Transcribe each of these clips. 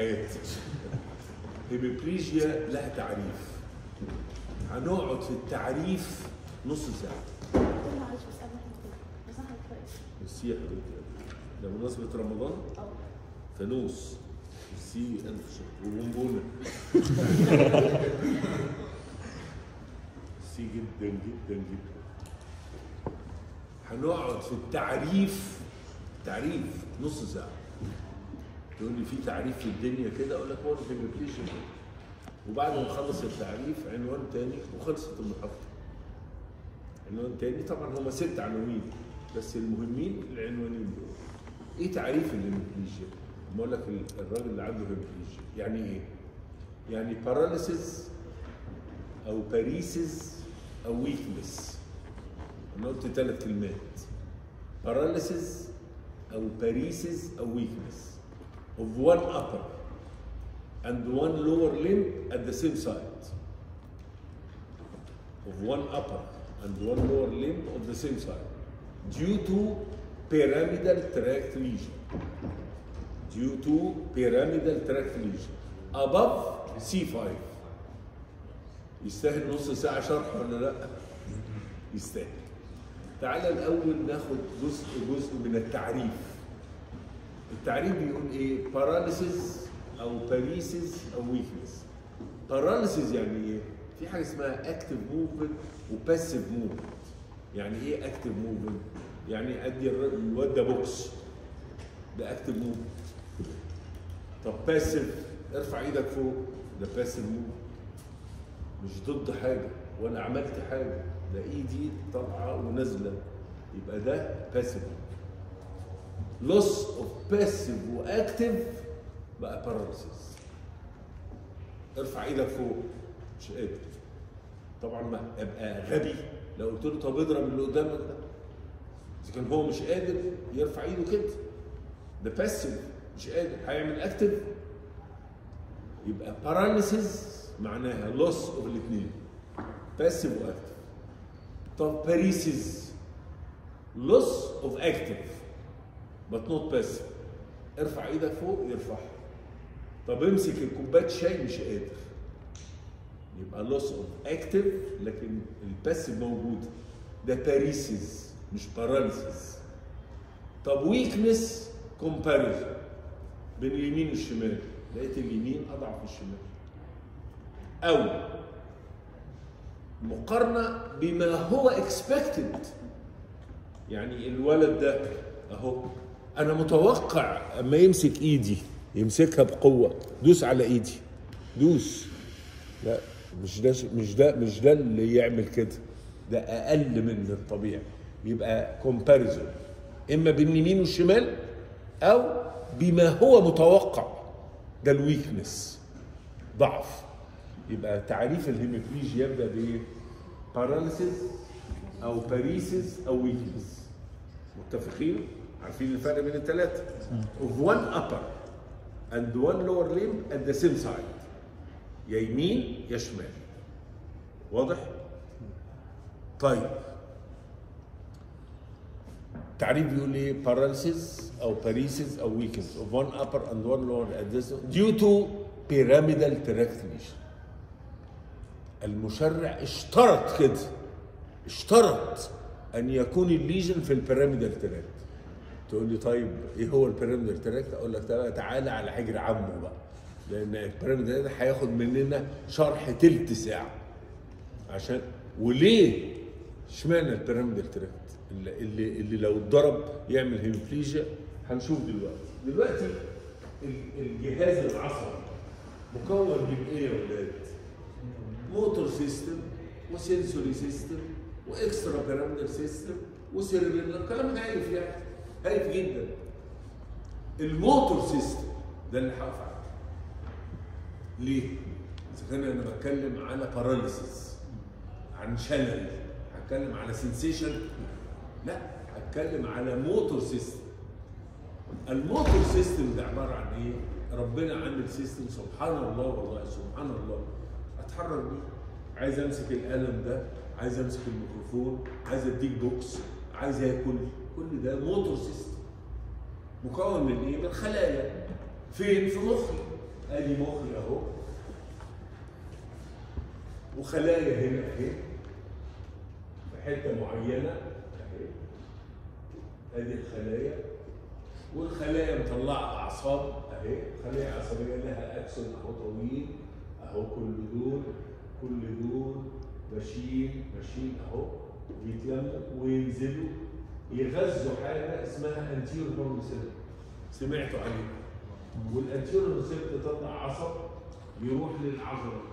حياتي هيميبليجيا لها تعريف هنقعد في التعريف نص ساعه معلش بس قبل ما ندخل بس انا كويس ميرسي يا حبيبتي ده بمناسبة رمضان اه فانوس ميرسي ألف شكر وبونبونة ميرسي جدا جدا جدا هنقعد في التعريف تعريف نص ساعة تقول لي في تعريف في الدنيا كده اقول لك هو الهيميبليشن وبعد ما نخلص التعريف عنوان تاني وخلصت المحاضرة عنوان تاني طبعا هما ست عناوين بس المهمين العنوانين دول ايه تعريف الهيميبليجيا؟ بقول لك ال- الراجل اللي عنده هيميبليجيا يعني ايه؟ يعني باراليسيس او باريسيس او ويكنس انا قلت ثلاث كلمات باراليسيس او باريسيس او ويكنس of one upper and one lower limb at the same side of one upper and one lower limb of the same side due to pyramidal tract lesion due to pyramidal tract lesion above C5 يستاهل نص ساعة شرح ولا لا؟ يستاهل تعالى الأول ناخد جزء جزء من التعريف التعريف بيقول ايه؟ باراليسيس او باريسيس او ويكنس. باراليسيس يعني ايه؟ في حاجه اسمها اكتف موفمنت وباسيف موفمنت. يعني ايه اكتف موفمنت؟ يعني ادي الر- الواد ده بوكس ده اكتف موفمنت. طب باسيف ارفع ايدك فوق ده باسيف موفمنت. مش ضد حاجه ولا عملت حاجه ده ايدي طالعه ونازله يبقى ده باسيف لوس اوف باسيف واكتف بقى باراليسيس ارفع ايدك فوق مش قادر طبعا ما ابقى غبي لو قلت له طب اضرب اللي قدامك ده اذا كان هو مش قادر يرفع ايده كده ده باسيف مش قادر هيعمل اكتف يبقى باراليسيس معناها لوس اوف الاثنين باسيف واكتف طب باريسيس لوس اوف اكتف but not passive ارفع ايدك فوق يرفعها طب امسك الكوبايه شاي مش قادر يبقى لوس اوف اكتف لكن الباسيف موجود ده باريسيس مش باراليسيس طب ويكنس كومباريزون بين اليمين والشمال لقيت اليمين اضعف من الشمال او مقارنه بما هو اكسبكتد يعني الولد ده اهو انا متوقع اما يمسك ايدي يمسكها بقوه دوس على ايدي دوس لا مش ده مش ده مش ده اللي يعمل كده ده اقل من الطبيعي يبقى كومباريزون اما بين اليمين والشمال او بما هو متوقع ده الويكنس ضعف يبقى تعريف الهيميبليجيا يبدا بايه؟ باراليسيس او باريسيس او ويكنس متفقين؟ عارفين الفرق بين الثلاثه؟ of one upper and one lower limb at the same side يا يمين يا شمال واضح؟ طيب تعريف بيقول ايه paralysis او paresis او weakness of one upper and one lower at this due to pyramidal tract lesion المشرع اشترط كده اشترط ان يكون الليجن في البيراميدال تراكت تقول لي طيب ايه هو البيراميدال تراكت اقول لك تعالى تعالى على حجر عمه بقى لان البيراميدال ده هياخد مننا شرح تلت ساعه عشان وليه اشمعنى البيراميدال تراكت اللي, اللي, اللي لو اتضرب يعمل هيموبليجيا هنشوف دلوقتي دلوقتي ال- الجهاز العصبي مكون من ايه يا ولاد؟ موتور سيستم وسنسوري سيستم واكسترا بيراميدال سيستم وسيربيلر كلام هايف يعني هايف جدا الموتور سيستم ده اللي هقف عليه ليه؟ اذا كان انا بتكلم على باراليسيس عن شلل هتكلم على سنسيشن لا هتكلم على موتور سيستم الموتور سيستم ده عباره عن ايه؟ ربنا عامل سيستم سبحان الله والله سبحان الله اتحرك بيه عايز امسك القلم ده عايز امسك الميكروفون عايز اديك بوكس عايز اكل كل ده موتور سيستم مكون من ايه؟ من خلايا فين؟ في مخي ادي مخي اهو وخلايا هنا اهي في حته معينه اهي ادي الخلايا والخلايا مطلعه اعصاب اهي خلايا عصبيه لها اكسون اهو طويل اهو كل دول كل دول ماشيين ماشيين اهو بيتلموا وينزلوا يغذوا حاجه اسمها انتيور هورن سيل سمعتوا عليها والانتيور هورن سيل تطلع عصب يروح للعضله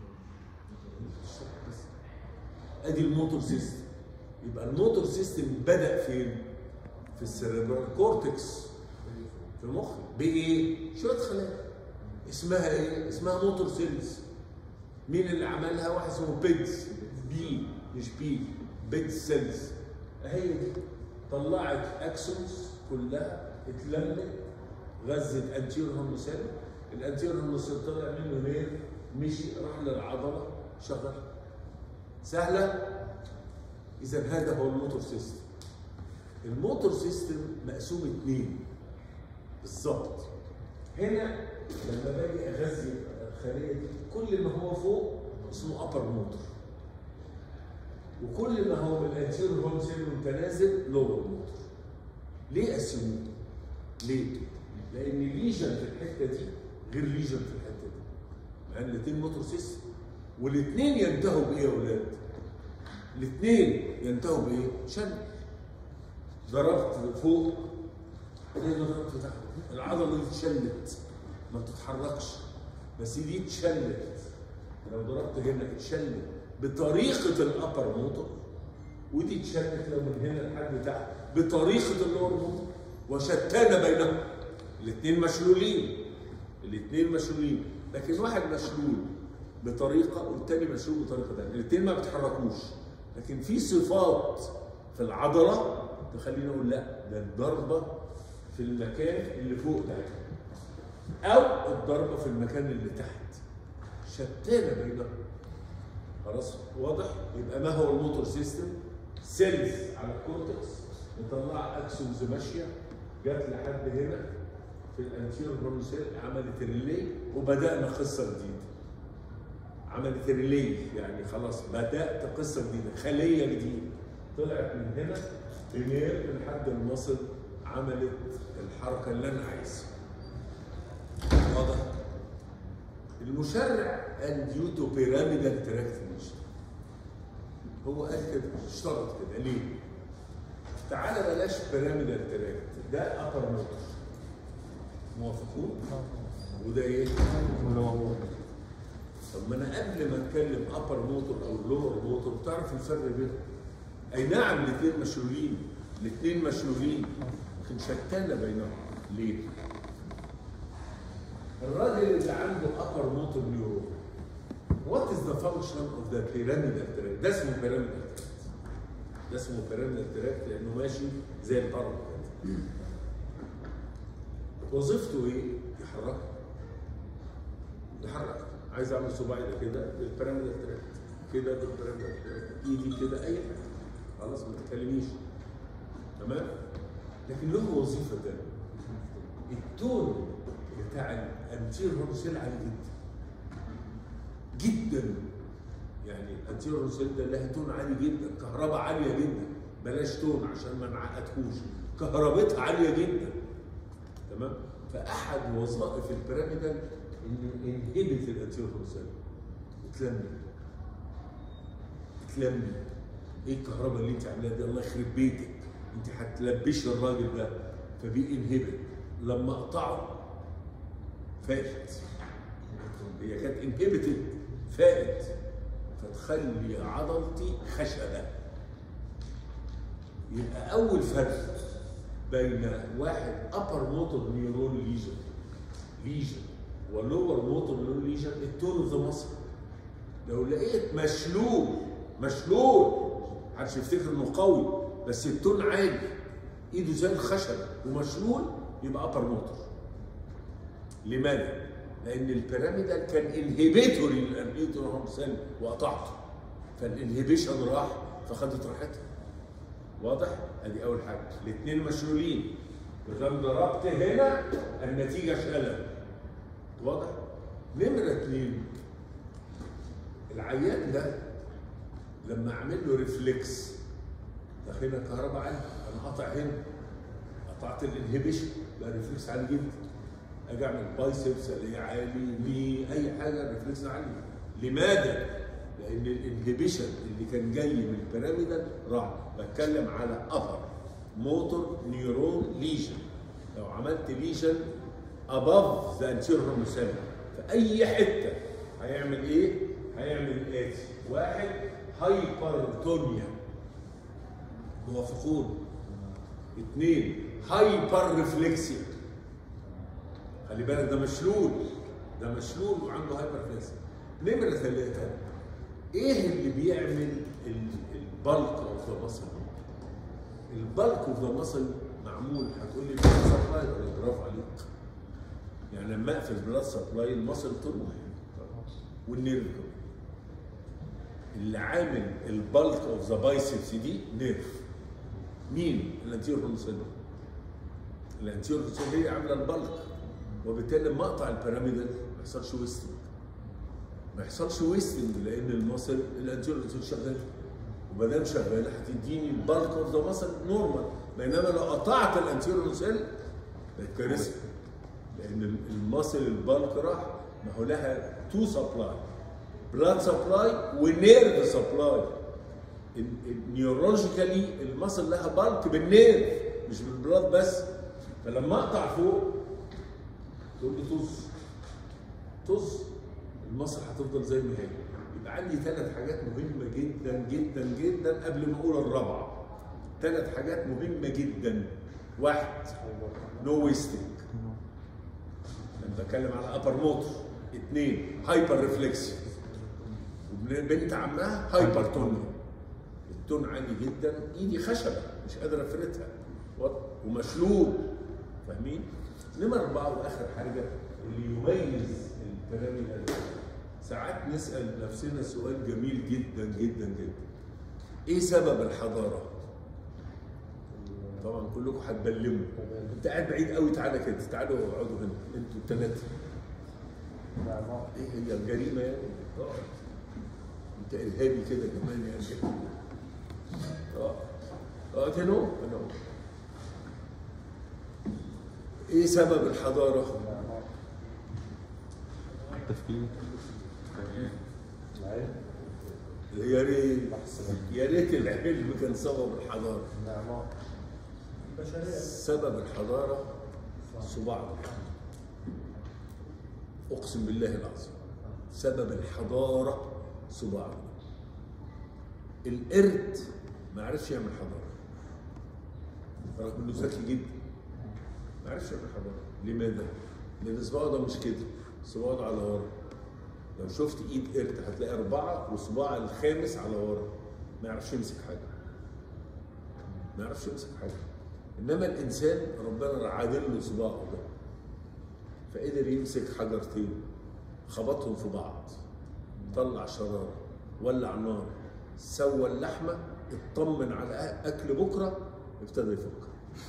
ادي الموتور سيستم يبقى الموتور سيستم بدا فين؟ في السيريبرال كورتكس في المخ بايه؟ شويه خلايا اسمها ايه؟ اسمها موتور سيلز مين اللي عملها؟ واحد اسمه بيدز بي مش بي بيدز سيلز هي دي طلعت اكسونز كلها اتلمت غزت انتيور هرموسيل الانتيور هرموسيل طلع منه نير مشي راح للعضله شغل سهله اذا هذا هو الموتور سيستم الموتور سيستم مقسوم اثنين بالظبط هنا لما باجي اغذي الخليه دي كل ما هو فوق اسمه ابر موتور وكل ما هو من الانتيريور هون سيل متنازل لور موتور ليه قسموه؟ ليه؟ لان ليجن في الحته دي غير ليجن في الحته دي مع ان الاثنين موتور سيستم والاثنين ينتهوا بايه يا اولاد؟ الاثنين ينتهوا بايه؟ شن ضربت فوق ليه ضربت تحت العضله دي اتشلت ما بتتحركش بس دي اتشلت لو ضربت هنا اتشلت بطريقه الابر موتور ودي اتشلت لو من هنا لحد تحت بطريقه اللور موتور وشتان بينهم الاثنين مشلولين الاثنين مشلولين لكن واحد مشلول بطريقه والتاني مشلول بطريقه ثانيه الاثنين ما بيتحركوش لكن في صفات في العضله تخليني اقول لا ده الضربه في المكان اللي فوق ده او الضربه في المكان اللي تحت شتانه بينهم خلاص واضح يبقى ما هو الموتور سيستم سيلز على الكورتكس مطلعه اكسونز ماشيه جت لحد هنا في الانتيرور برونسيل عملت ريلي وبدانا قصه جديده عملت ريلي يعني خلاص بدات قصه جديده خليه جديده طلعت من هنا بنير لحد المصل عملت الحركه اللي انا عايزها واضح المشرع قال ديو تو بيراميدال تراكت هو قال كده اشترط كده ليه؟ تعالى بلاش بيراميدال تراكت ده ابر موتور موافقون؟ وده ايه؟ طب ما انا قبل ما اتكلم ابر موتور او لور موتور تعرف الفرق بينهم اي نعم الاثنين مشلولين الاثنين مشلولين لكن شتان بينهم ليه؟ الراجل اللي عنده ابر موتور نيورون وات از ذا فانكشن اوف ذا بيراميدال تراك ده اسمه بيراميدال تراك ده اسمه بيراميدال تراك لانه ماشي زي الهرم كده وظيفته ايه؟ يحرك يحرك عايز اعمل صباعي ده كده بالبيراميدال تراك كده بالبيراميدال تراك ايدي كده اي حاجه خلاص ما تتكلميش تمام؟ لكن له وظيفه تانيه التون بتاع الانتير هورسيل عالي جدا جدا يعني الانتير هورسيل ده لها تون عالي جدا كهرباء عاليه جدا بلاش تون عشان ما نعقدكوش كهربتها عاليه جدا تمام فاحد وظائف البيراميدال انه انهبت الانتير هورسيل تلمي تلمي ايه الكهرباء اللي انت عاملاها دي الله يخرب بيتك انت هتلبشي الراجل ده فبينهبت لما اقطعه فات هي كانت انهبتد فات فتخلي عضلتي خشبه يبقى اول فرق بين واحد ابر موتور نيورون ليجن ليجن ولور موتور نيورون ليجن التون اوف ذا مصر لو لقيت مشلول مشلول محدش يفتكر انه قوي بس التون عالي ايده زي الخشبه ومشلول يبقى ابر موتور لماذا؟ لان البيراميدال كان انهبيتوري للانهبيتور هومسن وقطعته فالانهبيشن راح فخدت راحتها واضح؟ ادي اول حاجه الاثنين مشلولين اذا ضربت هنا النتيجه شلل واضح؟ نمرة اتنين العيان ده لما اعمل له ريفلكس داخلنا كهرباء عالية انا قاطع هنا قطعت الانهبيشن بقى ريفلكس عالي جدا اجي اعمل بايسبس الاقيه عالي ني اي حاجه الريفلكس عالي لماذا؟ لان الانهبيشن اللي كان جاي من البيراميدال راح بتكلم على ابر موتور نيورون ليجن لو عملت ليجن above ذا anterior هرموسيل في اي حته هيعمل ايه؟ هيعمل الاتي واحد هايبرتونيا هو فقود اثنين هايبر ريفلكسيا خلي بالك ده مشلول ده مشلول وعنده هايبر ريفلكسيا نمرة ثلاثة ايه اللي بيعمل البلك اوف ذا ماسل البلك اوف ذا ماسل معمول هتقول لي بلاد سبلاي ولا برافو عليك يعني لما اقفل بلاد سبلاي الماسل تروح والنيرف كمان اللي عامل البلك اوف ذا بايسبس دي نيرف مين؟ الانتيور هرموسيل الانتيور هرموسيل هي عامله البلك وبالتالي لما اقطع البيراميدال ما يحصلش ويستنج ما يحصلش ويستنج لان المصل الانتيور هرموسيل شغال وما دام شغال هتديني البلك اوف ذا مصل نورمال بينما لو قطعت الانتيور هرموسيل بقت كارثه لان المصل البلك راح ما هو لها تو سبلاي بلاد سبلاي ونيرف سبلاي نيورولوجيكالي المصل لها بالك بالنيرف مش بالبلاد بس فلما اقطع فوق تقول لي طز طز المصل هتفضل زي ما هي يبقى عندي ثلاث حاجات مهمه جدا جدا جدا قبل ما اقول الرابعه ثلاث حاجات مهمه جدا واحد نو ويستنج لما بتكلم على ابر موتور اثنين هايبر ريفلكس بنت عمها هايبرتونيا التون عالي جدا ايدي خشبه مش قادر افردها ومشلول فاهمين؟ نمرة أربعة وآخر حاجة اللي يميز البيراميدال ساعات نسأل نفسنا سؤال جميل جدا جدا جدا إيه سبب الحضارة؟ طبعا كلكم هتبلموا انت قاعد بعيد قوي تعالى كده تعالوا اقعدوا هنا انتوا الثلاثه ايه هي الجريمه يعني؟ اقعد انت ارهابي كده كمان يعني اه اقعد هنا اهو هنا اهو ايه سبب الحضاره؟ التفكير يا ريت يا ريت العلم كان سبب الحضاره سبب الحضاره صباعنا اقسم بالله العظيم سبب الحضاره صباعنا القرد ما عرفش يعمل حضاره رغم انه ذكي جدا ما عرفش يعمل حضاره لماذا؟ لان صباعه ده مش كده صباعه ده على ورا لو شفت ايد قرد هتلاقي اربعه وصباع الخامس على ورا ما يعرفش يمسك حاجه ما يعرفش يمسك حاجه انما الانسان ربنا عادل له صباعه ده فقدر يمسك حجرتين خبطهم في بعض طلع شراره ولع نار سوى اللحمه اطمن على اكل بكره ابتدى يفكر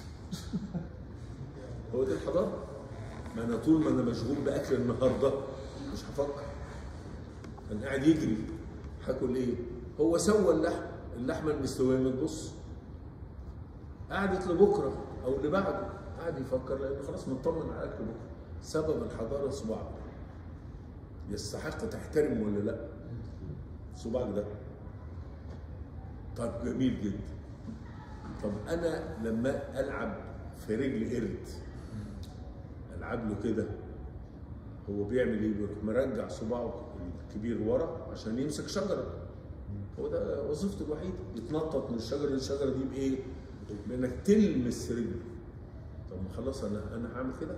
هو دي الحضاره ما انا طول ما انا مشغول باكل النهارده مش هفكر انا قاعد يجري هاكل ايه هو سوى اللحم اللحمه المستويه ما تبص قعدت لبكره او لبعده قاعد يفكر لانه خلاص مطمن على اكل بكره سبب الحضاره صباعك يستحق تحترم ولا لا صباعك ده طب جميل جدا طب انا لما العب في رجل قرد العب له كده هو بيعمل ايه بيروح مرجع صباعه الكبير ورا عشان يمسك شجره هو ده وظيفته الوحيده يتنطط من الشجره للشجره دي بايه؟ بانك تلمس رجله طب ما خلاص انا انا هعمل كده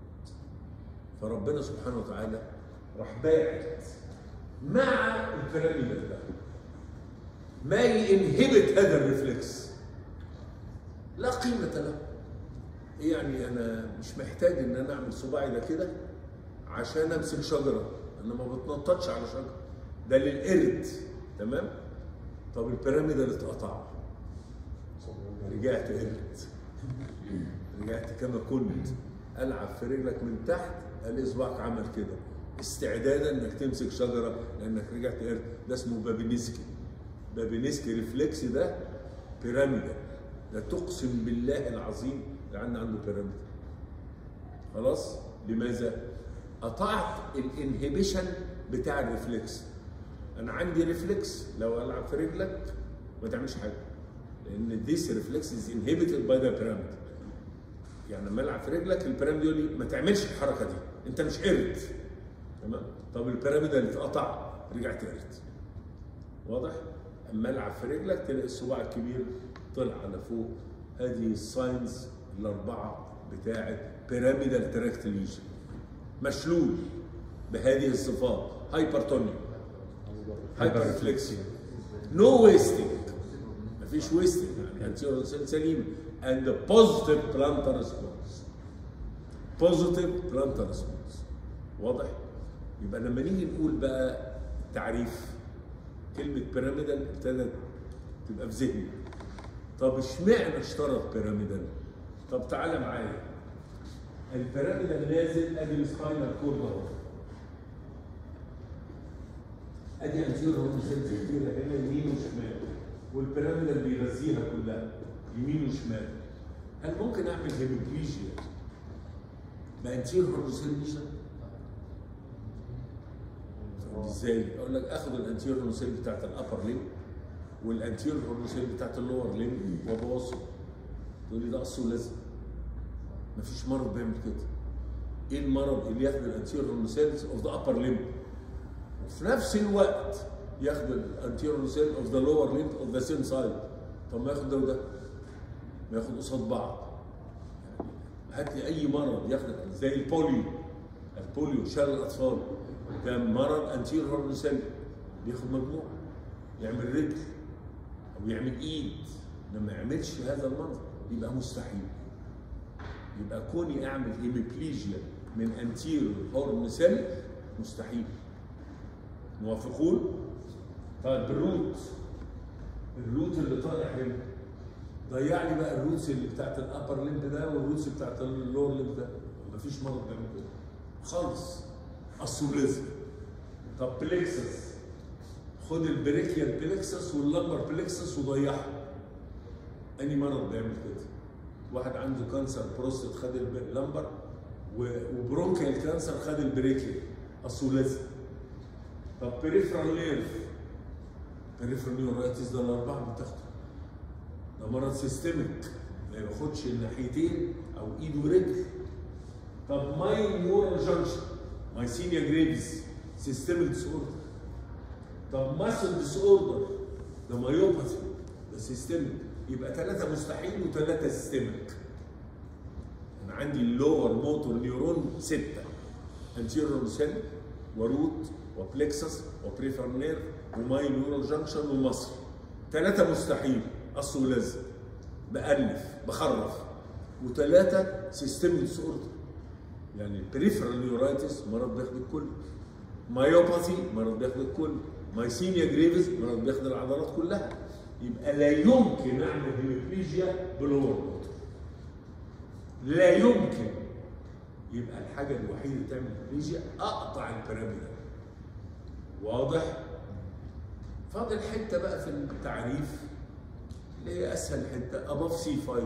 فربنا سبحانه وتعالى راح باعت مع البيراميدال ده ما ينهبت هذا الريفلكس لا قيمة له يعني أنا مش محتاج إن أنا أعمل صباعي ده كده عشان أمسك شجرة أنا ما بتنططش على شجرة ده للقرد تمام طب البيراميدال اتقطع رجعت قرد رجعت كما كنت العب في رجلك من تحت الاقي صباعك عمل كده استعدادا انك تمسك شجره لانك رجعت قرد ده اسمه بابينسكي بابينسكي ريفلكس ده بيراميدال ده تقسم بالله العظيم لان عنده بيراميدال خلاص لماذا قطعت الانهبيشن بتاع الريفلكس انا عندي ريفلكس لو العب في رجلك ما تعملش حاجه لان this reflex is inhibited by the pyramid يعني لما العب في رجلك البيراميد يقول لي ما تعملش الحركه دي انت مش قرد تمام طب البيراميد اللي اتقطع رجعت قرد واضح اما العب في رجلك تلاقي الصباع الكبير طلع على فوق هذه الساينز الاربعه بتاعه بيراميدال تراكت ليجن مشلول بهذه الصفات هايبرتونيا هايبر ريفلكسيا نو ويستنج مفيش ويستنج يعني انتيرو سليم and the positive plantar response positive plantar response واضح يبقى لما نيجي نقول بقى تعريف كلمة بيراميدال ابتدت تبقى في ذهني طب اشمعنى اشترط بيراميدال؟ طب تعالى معايا البيراميدال نازل ادي السباينال كورد اهو ادي انتيرو سيلز كتيرة هنا يمين وشمال والبيراميدال بيغذيها كلها يمين وشمال هل ممكن اعمل هيموبليجيا بانتير هورسيل ازاي؟ اقول لك اخد الانتير هورسيل بتاعت الابر ليم والانتير هورسيل بتاعت اللور ليم وابوظه تقول لي ده اصله لازم مفيش مرض بيعمل كده ايه المرض اللي ياخد الانتير هورسيلز اوف ذا ابر ليم وفي نفس الوقت ياخد الانتير هورسيل اوف ذا لور ليم اوف ذا سيم سايد طب ما ياخد ده وده ما ياخد قصاد بعض هات لي اي مرض ياخد زي البوليو البوليو شلل الاطفال ده مرض انتير هورنسل بياخد مجموعه يعمل رجل او يعمل ايد لما يعملش هذا المرض يبقى مستحيل يبقى كوني اعمل هيميبليجيا من انتير هورنسل مستحيل موافقون؟ طيب الروت الروت اللي طالع هنا ضيع لي بقى الروتس اللي بتاعت الابر ليمب ده والروتس بتاعت اللور ليمب ده مفيش مرض بيعمل كده خالص السوليزم طب بليكسس خد البريكيال بليكسس واللمبر بليكسس وضيعهم اني مرض بيعمل كده واحد عنده كانسر بروستات خد اللمبر وبرونكيال كانسر خد البريكيال السوليزم طب بريفرال نيرف بريفرال نيورايتس ده الاربعه بتاخده ده مرض سيستميك ما ياخدش الناحيتين او ايد ورجل طب ماي نيورال جانكشن مايسينيا جريفز سيستميك ديس اوردر طب ماسل ديس اوردر ده مايوباثي ده سيستميك يبقى ثلاثه مستحيل وثلاثه سيستميك انا عندي اللور موتور نيورون سته انتيرور سيل وروت وبلكسس وبريفرال نيرف وماي نيورال جانكشن ومصر ثلاثه مستحيل اصل ولازم بألف بخرف وثلاثة سيستميك ديس اوردر يعني بريفرال نيورايتس مرض بياخد الكل مايوباثي مرض بياخد الكل مايسينيا جريفز مرض بياخد العضلات كلها يبقى لا يمكن اعمل هيموبليجيا بلور موتور لا يمكن يبقى الحاجه الوحيده اللي تعمل هيموبليجيا اقطع البيراميدال واضح فاضل حته بقى في التعريف اللي هي اسهل حته اباف سي 5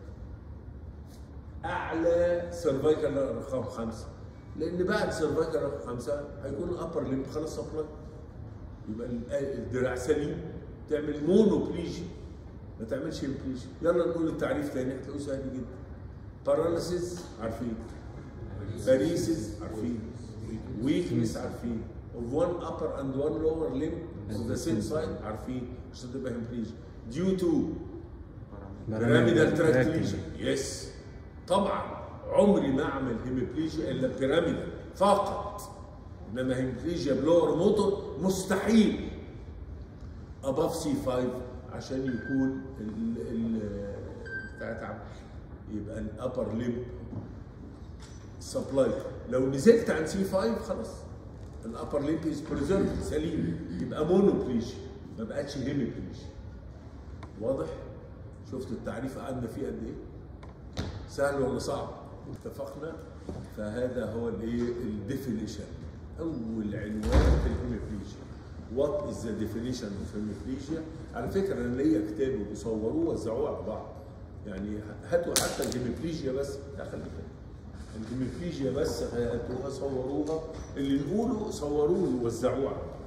اعلى سيرفايكال رقم خمسه لان بعد سيرفايكال رقم خمسه هيكون الابر ليمب خلاص سبلاي يبقى الدراع سليم تعمل مونوبليجيا ما تعملش هيمبليجيا يلا نقول التعريف تاني هتلاقوه سهل جدا باراليسيس عارفين باريسيس عارفين ويكنس عارفين of one upper and one lower limb of the same side عارفين عشان تبقى هيمبليجيا due to pyramidal tract lesion يس طبعا عمري ما اعمل هيمبليجيا الا بيراميدال فقط انما هيمبليجيا بلور موتور مستحيل اباف سي 5 عشان يكون ال ال بتاع تعب يبقى الابر ليمب سبلاي لو نزلت عن سي 5 خلاص الابر ليمب از بريزيرف سليم يبقى مونوبليجيا ما بقتش هيمبليجيا واضح؟ شفت التعريف قعدنا فيه قد ايه؟ سهل ولا صعب؟ اتفقنا؟ فهذا هو الايه؟ الديفينيشن اول عنوان في الهيموبليجيا وات از ذا ديفينيشن اوف هيموبليجيا على فكره انا ليا كتاب وبيصوروه ووزعوه على بعض يعني هاتوا حتى الهيموبليجيا بس لا خلي بالك الهيموبليجيا بس هاتوها صوروها اللي نقوله صوروه ووزعوه على بعض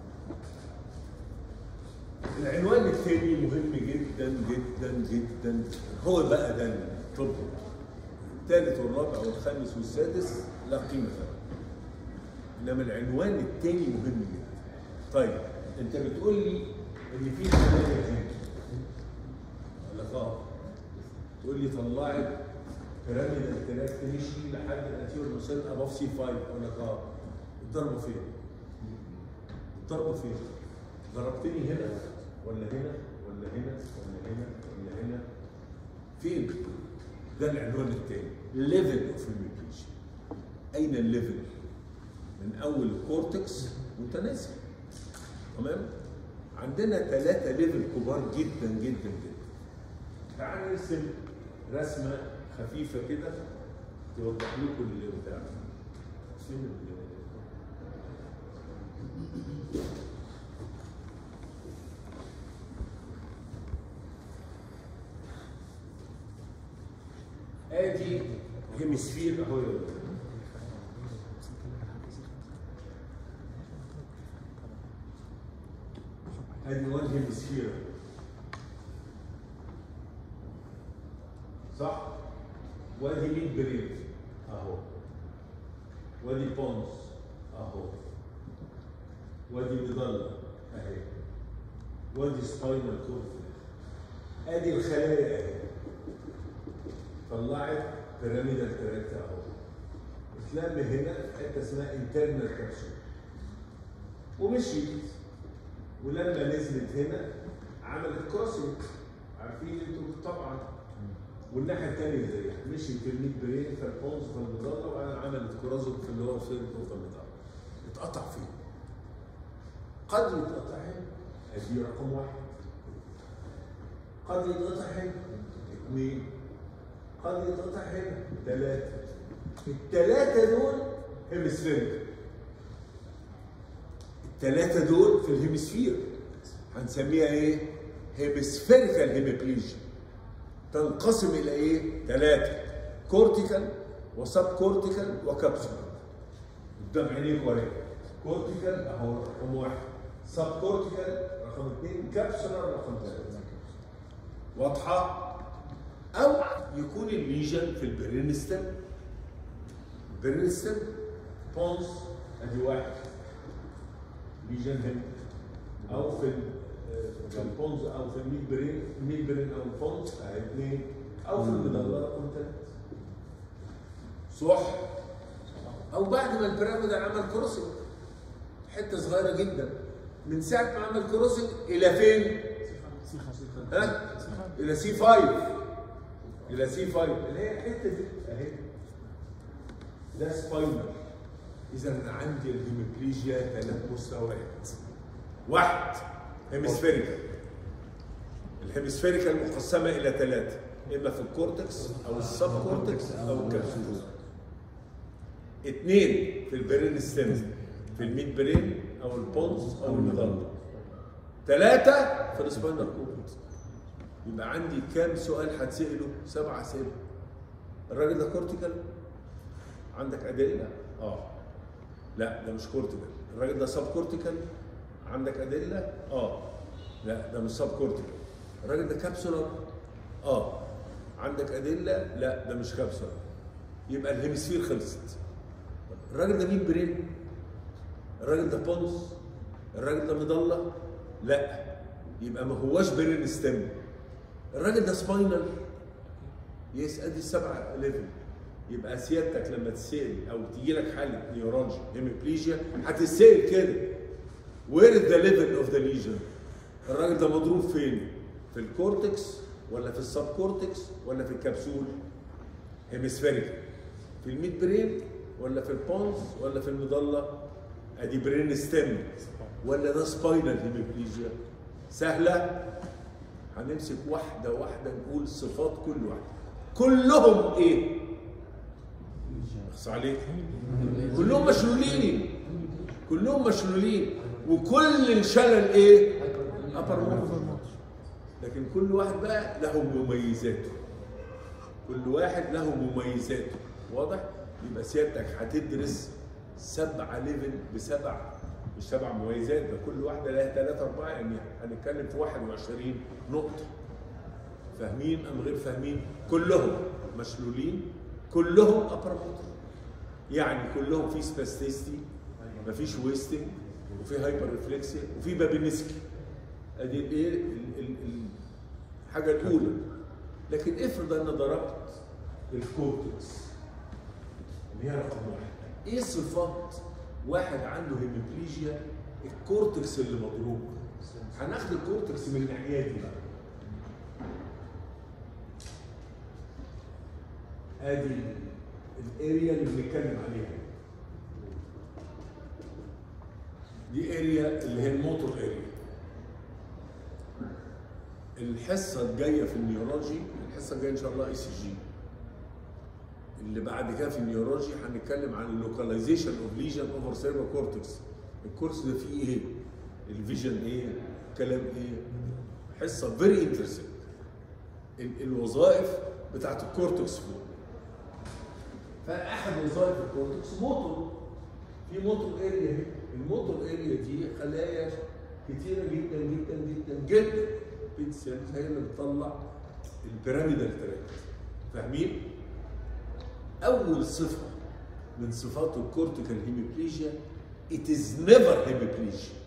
العنوان الثاني مهم جدا جدا جدا هو بقى ده الطب الثالث والرابع والخامس والسادس لا قيمة له انما العنوان الثاني مهم جدا طيب انت بتقول لي ان في خلايا هنا ولا اه تقول لي طلعت بيراميدال تراك تمشي لحد الانتيور نوسيل اباف سي 5 اقول لك اه الضربه فين؟ الضربه فين؟ ضربتني هنا ولا هنا ولا هنا ولا هنا ولا هنا فين؟ ده العنوان الثاني ليفل اوف الميوتيشن اين الليفل؟ من اول الكورتكس وانت نازل تمام؟ عندنا ثلاثة ليفل كبار جدا جدا جدا تعال نرسم رسمة خفيفة كده توضح لكم اللي بتاع فين ال- ادي هيمسفير اهو يا ولد. ادي وان هيمسفير صح؟ وادي ميد بريد اهو وادي بونز اهو وادي مضلة اهي وادي سباينال كورد ادي الخلايا اهي طلعت بيراميدال تراكت اهو اتلم هنا في حته اسمها انترنال كابسول ومشيت ولما نزلت هنا عملت كروسنج عارفين انتوا طبعا والناحيه الثانيه زيها مشيت في الميد برين فالبونز في المظله وبعدين عملت كروسنج في اللي هو فين في المظله اتقطع فين؟ قد يتقطع هنا ادي رقم واحد قد يتقطع هنا اثنين قد يتقطع هنا ثلاثة الثلاثة دول هيمسفيريك الثلاثة دول في الهيمسفير هنسميها ايه؟ هيمسفيريكال هيميبليجيا تنقسم الى ايه؟ ثلاثة كورتيكال وسب كورتيكال وكابسولار قدام عينيك وراك كورتيكال اهو رقم واحد سب كورتيكال رقم اثنين كابسولار رقم ثلاثة واضحة؟ أو يكون الليجن في البرينستم برينستم بونز ادي واحد ليجن هنا او في ال- آه، في البونز او في الميد برين الميد برين او البونز اهي اثنين او في المدلة رقم ثلاثة صح او بعد ما البيراميد عمل كروسنج حته صغيره جدا من ساعه ما عمل كروسنج الى فين؟ ها؟ الى سي 5 الى سي 5 اللي هي الحته دي اهي ده سباينر اذا انا عندي الهيموبليجيا ثلاث مستويات واحد هيمسفيريكال الهيمسفيريكال مقسمه الى ثلاثه اما في الكورتكس او السب كورتكس او الكبسول اثنين في البرين ستيم في الميد برين او البونز او المظله ثلاثه في السباينر كورد يبقى عندي كام سؤال هتسأله؟ سبعة أسئلة. الراجل ده كورتيكال؟ عندك أدلة؟ آه. لا ده مش كورتيكال. الراجل ده سب كورتيكال؟ عندك أدلة؟ آه. لا ده مش سب كورتيكال. الراجل ده كابسولار؟ آه. عندك أدلة؟ لا ده مش كابسولار. يبقى الهيمسفير خلصت. الراجل ده مين برين؟ الراجل ده بونز؟ الراجل ده مضلة؟ لا يبقى ما هواش برين ستيم الراجل ده سباينال يس ادي السبعه ليفل يبقى سيادتك لما تسال او تيجي لك حاله نيورولوجي هيموبليجيا هتسال كده وير از ذا ليفل اوف ذا ليجن الراجل ده مضروب فين؟ في الكورتكس ولا في السب كورتكس ولا في الكبسول؟ هيمسفيريك في الميد برين ولا في البونز ولا في المظله؟ ادي برين ستيم ولا ده سباينال هيموبليجيا؟ سهله هنمسك واحده واحده نقول صفات كل واحده كلهم ايه؟ اخص عليك كلهم مشلولين كلهم مشلولين وكل الشلل ايه؟ ابر موتور لكن كل واحد بقى له مميزاته كل واحد له مميزاته واضح؟ يبقى سيادتك هتدرس سبعة ليفل بسبع مش سبع مميزات ده كل واحدة لها ثلاثة أربعة يعني هنتكلم في 21 نقطة فاهمين أم غير فاهمين؟ كلهم مشلولين كلهم أبر موتور يعني كلهم في سباستيستي مفيش ويستنج وفي هايبر ريفلكسيا وفي بابينسكي ادي الايه ال- ال- ال- الحاجه الاولى لكن افرض انا ضربت الكورتكس اللي هي رقم واحد ايه صفات واحد عنده هيميبليجيا الكورتكس اللي مضروب هناخد الكورتكس من الناحيه دي بقى ادي الاريا اللي بنتكلم عليها دي اريا اللي هي الموتور اريا الحصه الجايه في النيورولوجي الحصه الجايه ان شاء الله اي سي جي اللي بعد كده في النيورولوجي هنتكلم عن اللوكاليزيشن اوف ليجن اوفر سيرفر كورتكس الكورس ده فيه ايه الفيجن ايه كلام ايه حصه فيري انترستنج الوظائف بتاعت الكورتكس فوق فاحد وظائف الكورتكس موتور في موتور اريا اهي الموتور اريا دي خلايا كتيره جدا جدا جدا جدا بيت سيلز هي اللي بتطلع البيراميدال تراكت فاهمين؟ اول صفه من صفات الكورتيكال هيميبليجيا it is never hemiplegia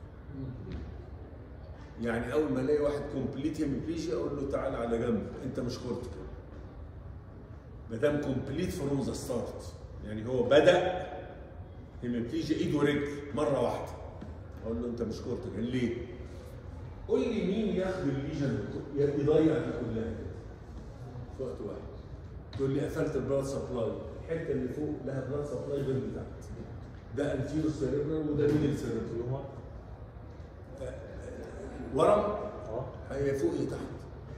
يعني اول ما الاقي واحد كومبليت هيميبليجيا اقول له تعال على جنب انت مش كورتيكال ما دام كومبليت فروم ذا ستارت يعني هو بدا هيميبليجيا ايد ورجل مره واحده اقول له انت مش كورتيكال ليه؟ قول لي مين ياخد الليجن يضيع دي كلها في وقت واحد تقول لي قفلت البلاد سبلاي الحته اللي فوق لها بلاد سبلاي غير اللي تحت ده انتيرو سيريبرال وده ميدل سيريبرال ورم هي فوق يا تحت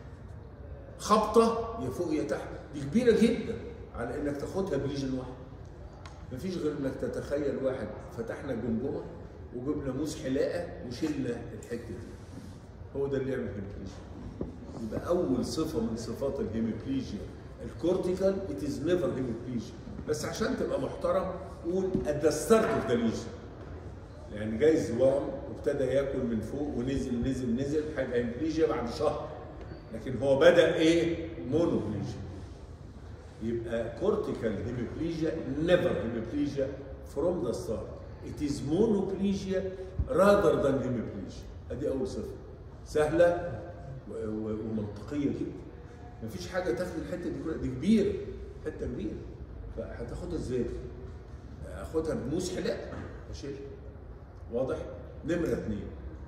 خبطه يا فوق يا تحت دي كبيره جدا على انك تاخدها بليجن واحد مفيش غير انك تتخيل واحد فتحنا الجمجمه وجبنا موس حلاقه وشلنا الحته دي هو ده اللي يعمل هيميبليجيا يبقى اول صفه من صفات الهيميبليجيا الكورتيكال ات از نيفر هيميبليجيا بس عشان تبقى محترم قول ات ذا ستارت اوف ذا ليجن يعني جايز ورم وابتدى ياكل من فوق ونزل نزل نزل هيبقى هيميبليجيا بعد شهر لكن هو بدا ايه مونوبليجيا يبقى كورتيكال هيميبليجيا نيفر هيميبليجيا فروم ذا ستارت it is monoplegia rather than hemiplegia ادي اول صفه سهله و- و- ومنطقيه جدا مفيش حاجه تاخد الحته دي كلها دي كبيره حته كبيره فهتاخدها ازاي؟ اخدها بموس حلاق اشيل واضح؟ نمره اثنين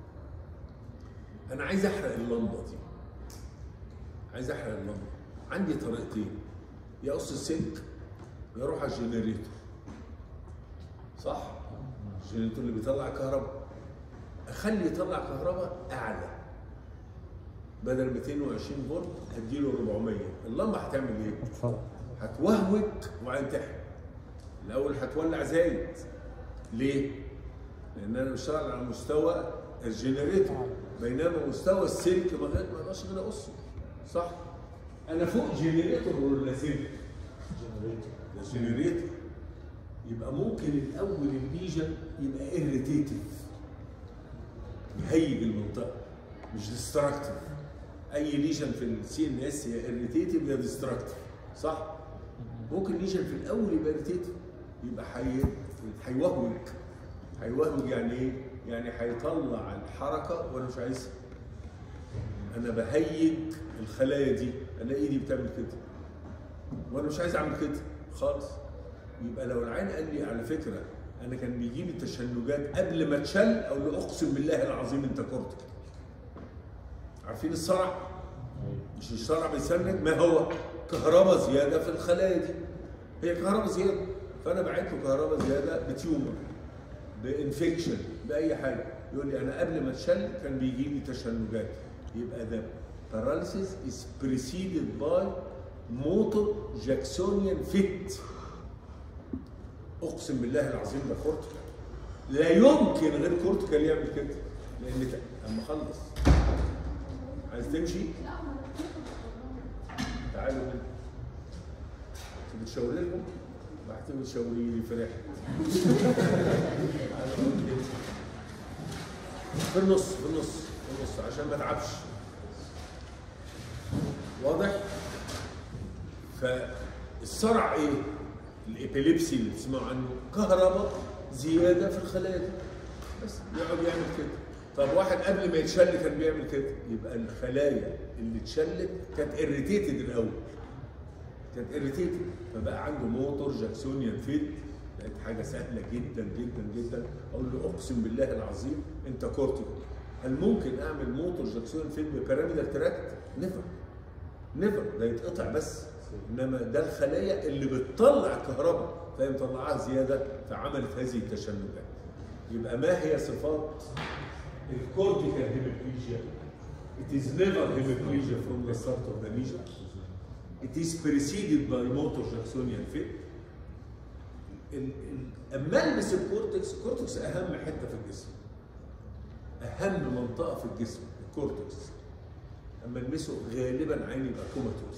انا عايز احرق اللمبه دي عايز احرق اللمبه عندي طريقتين يا اقص السلك يا اروح على الجنريتور صح؟ الجنريتور اللي بيطلع كهرباء اخلي يطلع كهرباء اعلى بدل 220 فولت هديله 400 اللمبه هتعمل ايه؟ هتوهوج وبعدين تحرق الاول هتولع زايد ليه؟ لان انا بشتغل على مستوى الجنريتور بينما مستوى السلك ما ما اقدرش غير اقصه صح؟ انا فوق جنريتور ولا سلك؟ ده جنريتور يبقى ممكن الاول الليجن يبقى irritative يهيج المنطقه مش ديستراكتيف اي ليجن في السي ان اس يا irritative يا ديستراكتيف صح؟ ممكن ليجن في الاول يبقى irritative يبقى حي... هيوهوج هيوهوج يعني ايه؟ يعني هيطلع الحركه وانا مش عايزها انا بهيج الخلايا دي انا ايدي بتعمل كده وانا مش عايز اعمل كده خالص يبقى لو العين قال لي على فكره انا كان بيجي لي تشنجات قبل ما اتشل او له اقسم بالله العظيم انت كورتك عارفين الصرع مش الصرع بيسنج ما هو كهرباء زياده في الخلايا دي هي كهرباء زياده فانا بعت له كهرباء زياده بتيومر بانفكشن باي حاجه يقول لي انا قبل ما اتشل كان بيجي لي تشنجات يبقى ده paralysis is preceded by motor jacksonian fit اقسم بالله العظيم ده كورتيكال لا يمكن غير كورتيكال يعمل كده لان ت- اما اخلص عايز تمشي تعالوا هنا انتوا بتشاوري لهم بعد بتشاوري لي فرحت تعالوا هنا. في النص في النص في النص عشان ما اتعبش واضح فالصرع ايه الابيليبسي اللي تسمعوا عنه كهرباء زياده في الخلايا دي. بس يقعد يعمل كده طب واحد قبل ما يتشل كان بيعمل كده يبقى الخلايا اللي اتشلت كانت اريتيتد الاول كانت اريتيتد فبقى عنده موتور جاكسونيان فيت بقت حاجه سهله جدا جدا جدا اقول له اقسم بالله العظيم انت كورتيكال هل ممكن اعمل موتور جاكسونيان فيت ببيراميدال تراكت؟ نيفر نيفر ده يتقطع بس انما ده الخلايا اللي بتطلع الكهرباء فهي مطلعاها زياده فعملت هذه التشنجات يبقى ما هي صفات الكورتيكال هيمiplegia It is never hemiplegia from the start of the lesion. It is preceded by motor Jacksonian fit. ال- ال- اما البس الكورتكس الكورتكس اهم حته في الجسم اهم منطقه في الجسم الكورتكس اما المسه غالبا عيني يبقى كوماتوز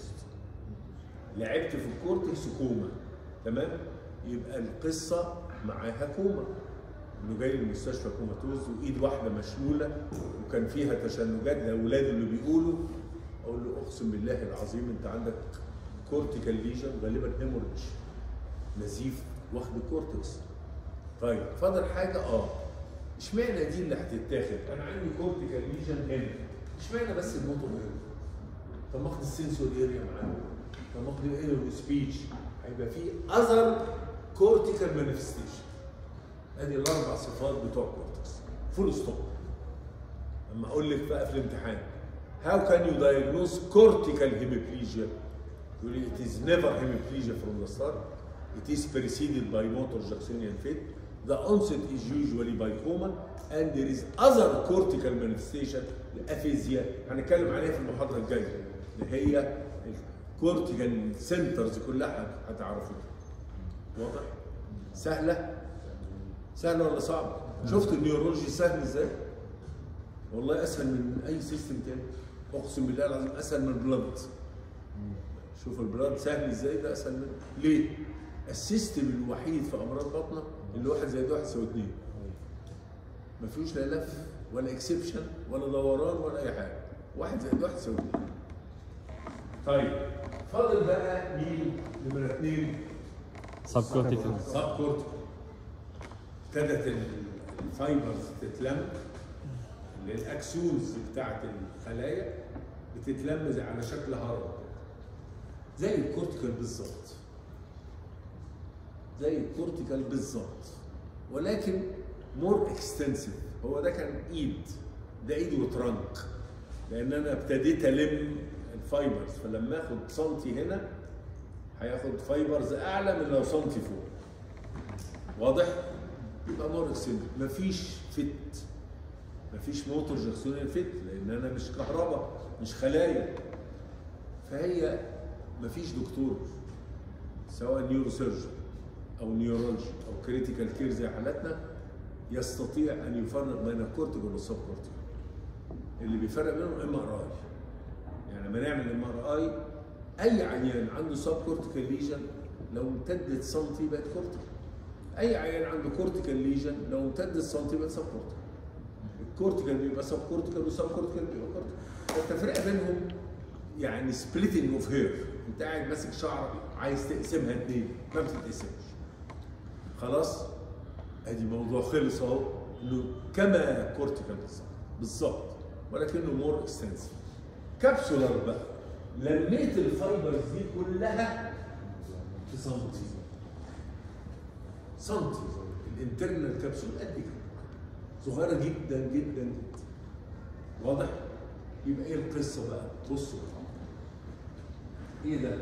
لعبت في الكورتكس كوما تمام يبقى القصه معاها كوما انه جاي المستشفى كوماتوز وايد واحده مشلوله وكان فيها تشنجات لاولاده اللي بيقولوا اقول له اقسم بالله العظيم انت عندك كورتيكال ليجن غالبا هيموريدج نزيف واخد الكورتكس طيب فاضل حاجه اه اشمعنى دي اللي هتتاخد انا عندي كورتيكال ليجن هنا اشمعنى بس الموتور هنا طب ما اخد السنسور اريا معاه طب ما اخد الاريا والسبيتش هيبقى في اذر كورتيكال مانيفستيشن ادي الاربع صفات بتوع الكورتكس فول ستوب اما اقول لك بقى في الامتحان how can you diagnose cortical hemiplegia يقول لي it is never hemiplegia from the start it is preceded by motor Jacksonian fit the onset is usually by coma and there is other cortical manifestation الافيزيا هنتكلم عليها في المحاضره الجايه اللي هي الكورتيكال سنترز كلها هتعرفوها واضح سهله سهله ولا صعبه شفت النيورولوجي سهل ازاي والله اسهل من اي سيستم تاني اقسم بالله العظيم اسهل من البلد شوف البلد سهل ازاي ده اسهل منه ليه السيستم الوحيد في امراض بطنه اللي واحد زائد واحد يساوي اتنين ما فيهوش لا لف ولا اكسبشن ولا دوران ولا اي حاجه واحد زائد واحد يساوي اتنين طيب فاضل بقى مين نمره اتنين سب كورتيكال سب كورتيكال ابتدت ال- الفايبرز تتلم اللي هي الاكسونز بتاعت الخلايا بتتلم زي- على شكل هرم زي الكورتيكال بالظبط زي الكورتيكال بالظبط ولكن مور اكستنسيف هو ده كان ايد ده ايد وترنك لان انا ابتديت الم الفايبرز فلما اخد سنتي هنا هياخد فايبرز اعلى من لو سنتي فوق واضح يبقى مور اكستنسيف مفيش فت مفيش موتور جاكسونيان فت لان انا مش كهرباء مش خلايا فهي مفيش دكتور سواء نيورو سيرجن او نيورولوجي او كريتيكال كير زي حالاتنا يستطيع ان يفرق بين الكورتيكال والسب كورتيكال اللي بيفرق بينهم ام ار اي يعني لما نعمل ام ار اي اي عيان عنده سب كورتيكال ليجن لو امتدت سنتي بقت كورتيكال اي عيان عنده كورتيكال ليجن لو امتدت سنتي بقت سب كورتيكال الكورتيكال بيبقى سب كورتيكال والسب كورتيكال بيبقى كورتيكال التفرقه بينهم يعني سبليتنج اوف هير انت قاعد ماسك شعر عايز تقسمها اتنين ما بتتقسمش خلاص ادي موضوع خلص اهو انه كما كورتيكال بالظبط بالظبط ولكنه مور اكستنسيف كابسولار بقى لميت الفايبرز دي كلها في سنتي سنتي الانترنال كابسول قد كده صغيره جدا جدا جدا واضح يبقى ايه القصه بقى بصوا ايه ده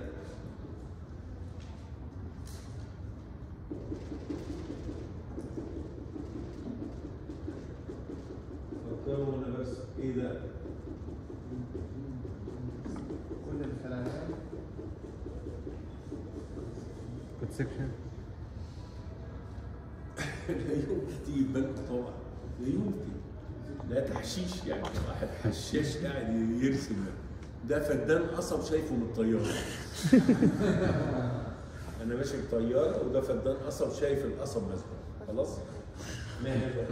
فكروا انا بس ايه ده كل الخلايا كود سكشن لا يمكن تيجي في بالكم طبعا لا يمكن ده تحشيش يعني واحد حشاش قاعد يرسم ده فدان قصب شايفه من الطياره انا ماشي بطياره وده فدان قصب شايف القصب مسبوق خلاص ما هذا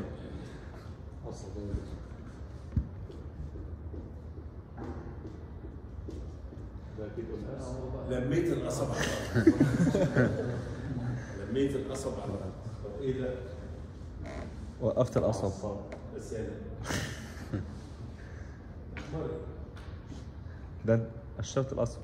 لميت القصب على الارض لميت القصب على الارض طب ايه ده؟ وقفت القصب بس يا ده أخبار إيه؟ ده قشرت القصب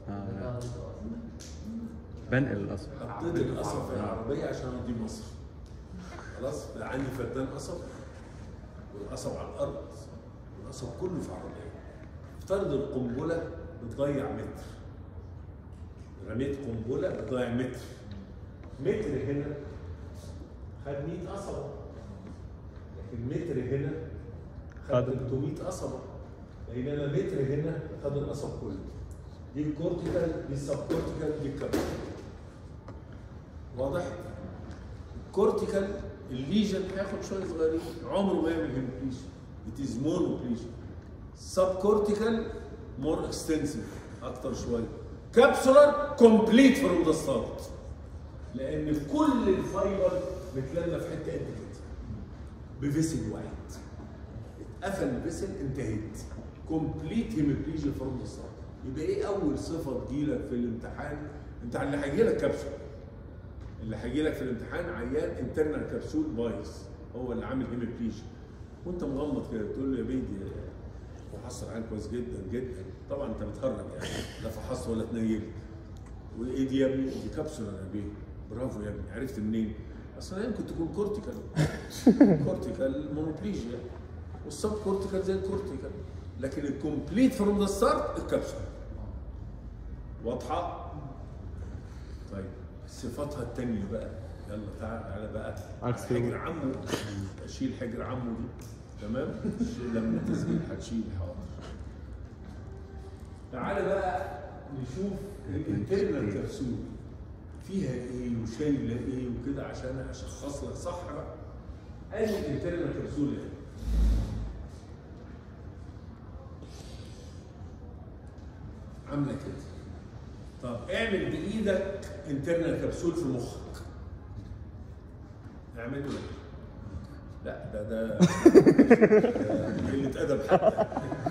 بنقل القصب حطيت القصب في العربية عشان أودي مصر. خلاص بقى عندي فدان قصب والقصب على الأرض والقصب كله في عربية. افترض القنبلة بتضيع متر. رميت قنبلة بتضيع متر. متر هنا خد 100 قصبة. لكن متر هنا خد خد. 300 قصبة. بينما متر هنا خد القصب كله. دي الكورتيكال دي السبكورتيكال دي الكابيتال. واضح؟ الكورتيكال الليجن هياخد شويه صغيرين عمره ما يعمل هيموبليجن it is monoplegia سب كورتيكال مور اكستنسيف اكتر شويه كابسولار كومبليت فروم ذا ستارت لان كل الفايبر متلمه في حته قد كده بفيسل واحد اتقفل الفيسل انتهيت كومبليت هيموبليجيا فروم ذا ستارت يبقى ايه اول صفه تجيلك في الامتحان انت اللي هيجي لك كبسول اللي هيجي لك في الامتحان عيان انترنال كبسول بايظ هو اللي عامل هيموبليجيا وانت مغمض كده تقول له يا بيدي فحصت عيان كويس جدا جدا طبعا انت بتهرج يعني لا فحصت ولا تنيل وايه دي يا ابني؟ دي كبسوله يا بيه برافو يا ابني عرفت منين؟ اصل أنا يمكن تكون كورتيكال كورتيكال مونوبليجيا والسب كورتيكال زي الكورتيكال لكن الكومبليت فروم ذا ستارت الكبسوله واضحه؟ طيب صفاتها التانية بقى يلا تعال تعالى بقى عكس حجر كده. عمه اشيل حجر عمه دي تمام شيل لما التسجيل هتشيل حاضر تعالى بقى نشوف الانترنال كبسول فيها ايه وشايله ايه وكده عشان اشخص لك صح بقى ادي الانترنال كبسول اهي عامله كده طب اعمل بايدك انترنال كبسول في مخك اعمله لا ده ده ده قله ادب حتى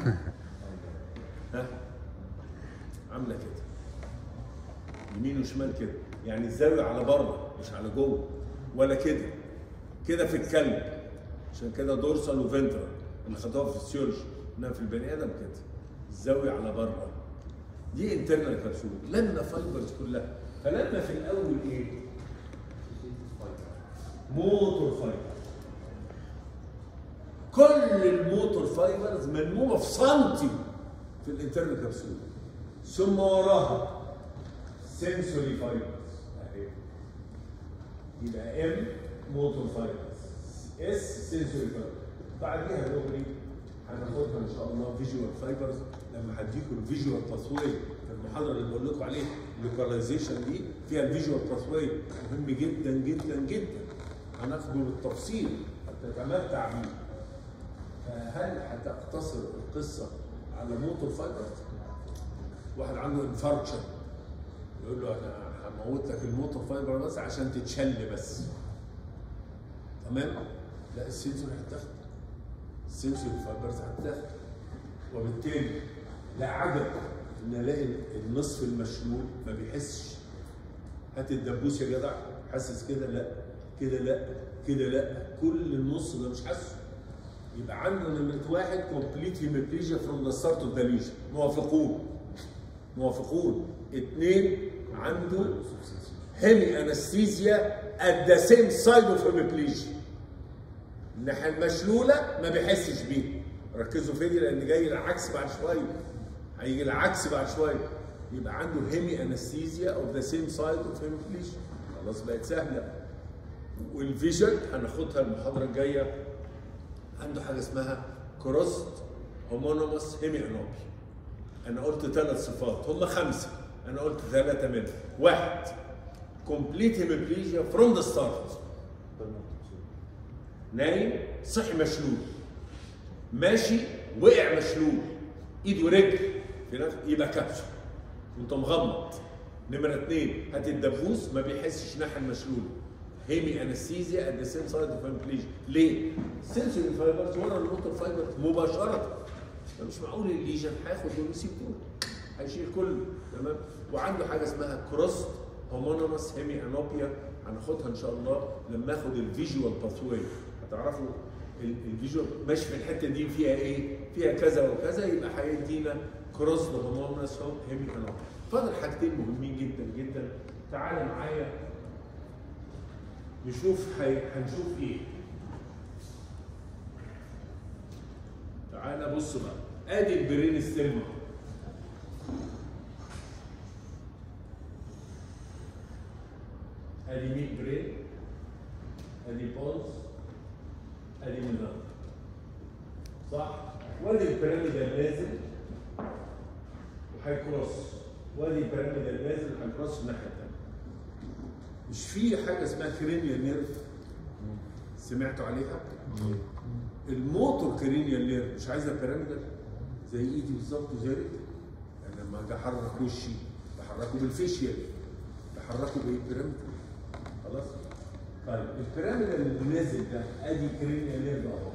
ها عامله كده يمين وشمال كده يعني الزاويه على بره مش على جوه ولا كده كده في الكلب عشان كده دورسال وفنترال اللي خدوها في السيولوجي انما في البني ادم كده الزاويه على بره دي انترنال كبسول لما فايبرز كلها فلما في الاول ايه؟ موتور فايبر كل الموتور فايبرز ملمومه في سنتي في الانترنال كبسول ثم وراها سنسوري فايبرز اهي يبقى ام موتور فايبرز اس سنسوري فايبرز بعديها الاغني هناخدها ان شاء الله فيجوال فايبرز لما هديكم الفيجوال باثواي في المحاضره اللي بقول لكم عليه اللوكاليزيشن دي فيها الفيجوال باثواي مهم جدا جدا جدا هناخده بالتفصيل هتتمتع بيه فهل هتقتصر القصه على موتور فايبرز؟ واحد عنده انفاركشن يقول له انا هموت لك الموتور فايبر بس عشان تتشل بس تمام؟ لا السنسور هتاخد السنسور فايبرز هتاخد وبالتالي لا عجب ان الاقي النصف المشلول ما بيحسش هات الدبوس يا جدع حاسس كده لا كده لا كده لا كل النص ده مش حاسه يبقى عنده نمرة واحد كومبليت هيموبليجيا فروم ذا ستارت اوف ذا ليجن موافقون موافقون اثنين عنده هيمي انستيزيا ات ذا سيم سايد اوف هيموبليجيا الناحيه المشلوله ما بيحسش بيه ركزوا في دي لان جاي العكس بعد شويه هيجي العكس بعد شويه يبقى عنده هيمي انستيزيا اوف ذا سيم سايد اوف هيموبليجيا خلاص بقت سهله والفيجن هناخدها المحاضره الجايه عنده حاجه اسمها كروست هومونوموس هيمي انوبي انا قلت ثلاث صفات هم خمسه انا قلت ثلاثه منهم واحد كومبليت هيموبليجيا فروم ذا ستارت نايم صحي مشلول ماشي وقع مشلول ايد ورجل في نفس يبقى كبسول وانت مغمض نمرة اثنين هات الدبوس ما بيحسش ناحية المشلول هيمي انستيزيا ات ذا سيم سايد اوف امبليجن ليه؟ سنسوري فايبرز ورا الموتور فايبرز مباشرة مش معقول الليجن هياخد دول ويسيب دول هيشيل كله تمام وعنده حاجه اسمها كروست هومونيموس هيمي انوبيا هناخدها ان شاء الله لما اخد الفيجوال باثوي هتعرفوا ال- الفيجوال ماشي في الحته دي فيها ايه؟ فيها كذا وكذا يبقى هيدينا كروست هومونيموس هيمي انوبيا فاضل حاجتين مهمين جدا جدا تعال معايا نشوف هي- هنشوف ايه تعالى بص بقى ادي البرين ستيم ادي ميد برين ادي بولز ادي نظام صح وادي البيراميدال نازل وهيكروس وادي البيراميدال نازل وهيكروس الناحيه الثانيه مش في حاجه اسمها كرينيال نيرف سمعتوا عليها؟ الموتور كرينيال نيرف مش عايزه بيراميدال زي ايدي بالظبط وزي رجلي يعني لما اجي احرك وشي بحركه بالفيشيال بحركه بالبيراميدال خلاص طيب البيراميدال اللي نازل ده ادي كرينيال نيرف اهو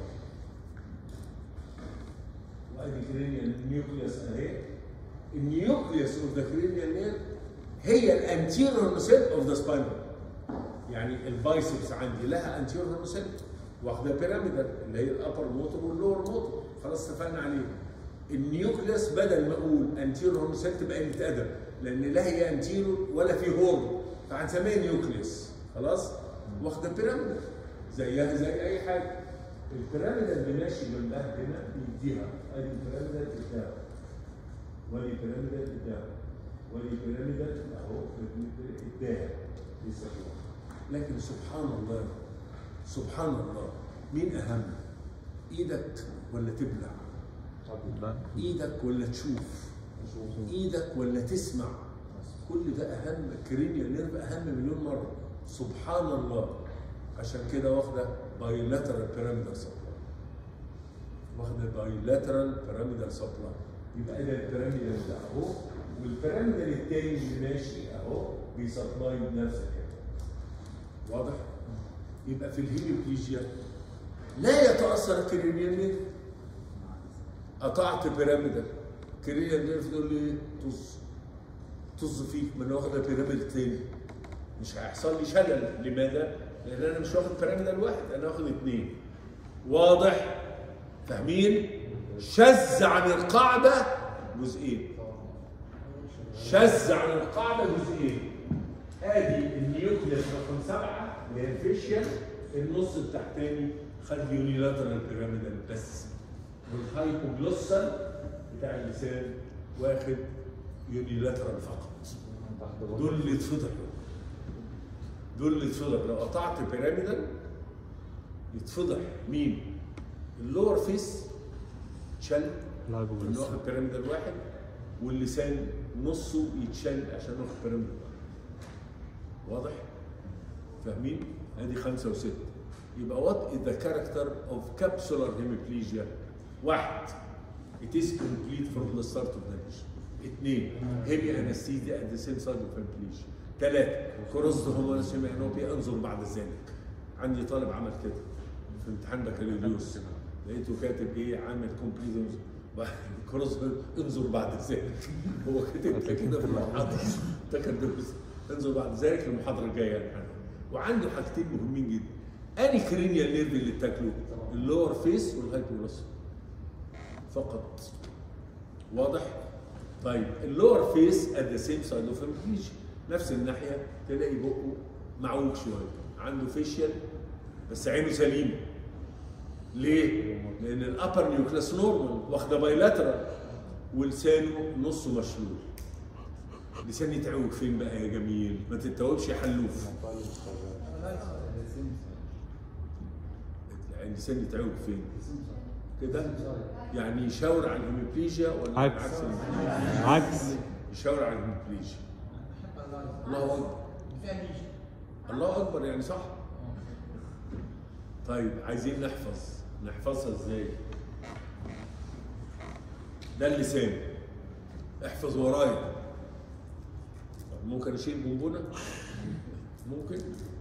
وادي كرينيال نيوكليوس اهي النيوكليوس اوف ذا كرينيال نيرف هي الانتيريور سيل اوف ذا سباينال يعني البايسبس عندي لها انتيريور سيل واخده بيراميدال اللي هي الابر موتور واللور موتور خلاص اتفقنا عليه النيوكليوس بدل ما اقول انتيريور سيل تبقى قله ادب لان لا هي انتيريور ولا في هورن فهنسميها نيوكليوس خلاص واخده بيراميدال زيها زي اي حاجه البيراميدال اللي ماشي جنبها هنا يديها ادي البيراميدال بتاعه وادي بيراميدال بتاعه وادي بيراميدال اهو اداها يسموها لكن سبحان الله سبحان الله مين اهم ايدك ولا تبلع لا ايدك ولا تشوف ايدك ولا تسمع كل ده اهم كرينيال نيرف اهم مليون مره سبحان الله عشان كده واخده بايلاترال بيراميدال سبلاي واخده بايلاترال بيراميدال سبلاي يبقى ده البيراميدال ده اهو والبيراميدال التاني اللي ماشي اهو بيسبلاي نفس الحته واضح؟ يبقى في الهيميبليجيا لا يتاثر الكرينيال نيرف قطعت بيراميدال كرينيال نيرف تقول لي ايه؟ طز طز فيك ما انا واخده بيراميدال تاني مش هيحصل لي شلل لماذا؟ لان انا مش واخد بيراميدال واحد انا واخد اثنين واضح؟ فاهمين؟ شذ عن القاعده جزئين شذ عن القاعده جزئين ادي النيوكليس رقم سبعه اللي هي الفيشيال النص التحتاني خد يونيلاترال بيراميدال بس والهايبوجلوسال بتاع اللسان واخد يونيلاترال فقط دول اللي اتفضحوا دول اللي اتفضح لو قطعت بيراميدال يتفضح مين؟ اللور فيس تشل اللي واخد بيراميدال واحد واللسان نصه يتشل عشان واخد بيراميدال واحد واضح؟ فاهمين؟ ادي خمسه وسته يبقى وات از ذا كاركتر اوف كابسولار هيميبليجيا واحد it is complete from the start of the lesion اثنين heavy anesthesia at the same side of hemiplegia ثلاثة كروس هومونس هيمانوبيا انظر بعد ذلك عندي طالب عمل كده في امتحان بكالوريوس لقيته كاتب ايه عامل كومبليت كروس انظر بعد ذلك هو كاتب كده في المحاضرة ده كان بيقول انظر بعد ذلك المحاضرة الجاية يعني وعنده حاجتين مهمين جدا اني كرينيال نيرف اللي بتاكله اللور فيس والهايبوجلوس فقط واضح؟ طيب اللور فيس ات ذا سيم سايد اوف نفس الناحيه تلاقي بقه معوج شويه عنده فيشيال بس عينه سليمه ليه؟ لان الابر نيوكلاس نورمال واخده بايلاترال ولسانه نصه مشلول لسان يتعوج فين بقى يا جميل؟ ما تتوبش يا حلوف اللسان يتعوج فين؟ كده يعني يشاور على الهيموبليجيا ولا عكس. عكس عكس يشاور على الهيموبليجيا الله اكبر الله اكبر يعني صح طيب عايزين نحفظ نحفظها ازاي ده اللسان احفظ ورايا طب ممكن اشيل بونبونه ممكن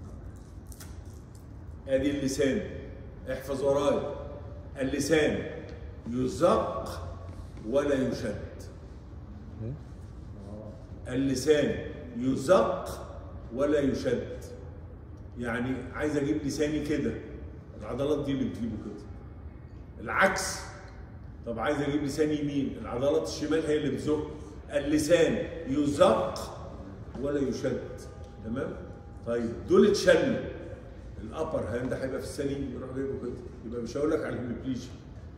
ادي اللسان احفظ ورايا اللسان يزق ولا يشد اللسان يزق ولا يشد يعني عايز اجيب لساني كده العضلات دي اللي بتجيبه كده العكس طب عايز اجيب لساني يمين العضلات الشمال هي اللي بتزق اللسان يزق ولا يشد تمام طيب دول اتشلوا الابر هاند هيبقى في السليم يروح جايبه كده يبقى مش هقول لك على الهيموبليجيا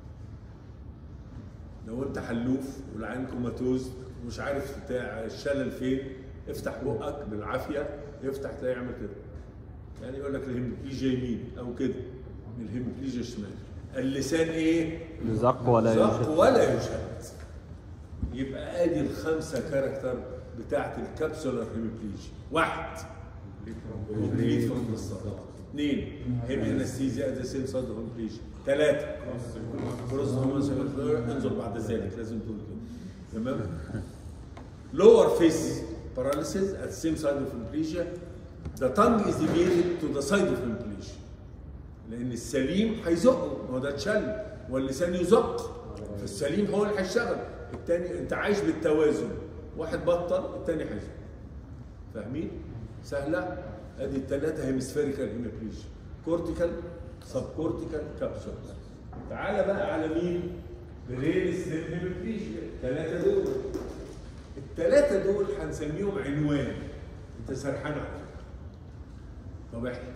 لو انت حلوف والعين كوماتوز ومش عارف بتاع الشلل فين افتح بقك بالعافيه يفتح تلاقي يعمل كده يعني يقول لك الهيموبليجيا يمين او كده الهيموبليجيا شمال اللسان ايه؟ يزق ولا زق يشد ولا يشد يبقى ادي الخمسه كاركتر بتاعت الكابسولار هيموبليجيا واحد كومبليت فروم ذا ستارت اثنين هيم انستيزيا ات ذا سيم سايد اوف هيموبليجيا ثلاثه كروس انظر بعد ذلك لازم تقول كده تمام lower face paralysis at the same side of hemiplegia the tongue is deviated to the side of hemiplegia لان السليم هيزقه هو ده اتشل واللسان يزق فالسليم هو اللي هيشتغل التاني انت عايش بالتوازن واحد بطل التاني هيزق فاهمين سهله ادي الثلاثه هيمسفيريكال هيميبليجيا كورتيكال سب كورتيكال كابسول تعالى بقى على مين برين ستيم هيميبليجيا الثلاثه دول الثلاثه دول هنسميهم عنوان انت سرحان على فكره طب احلف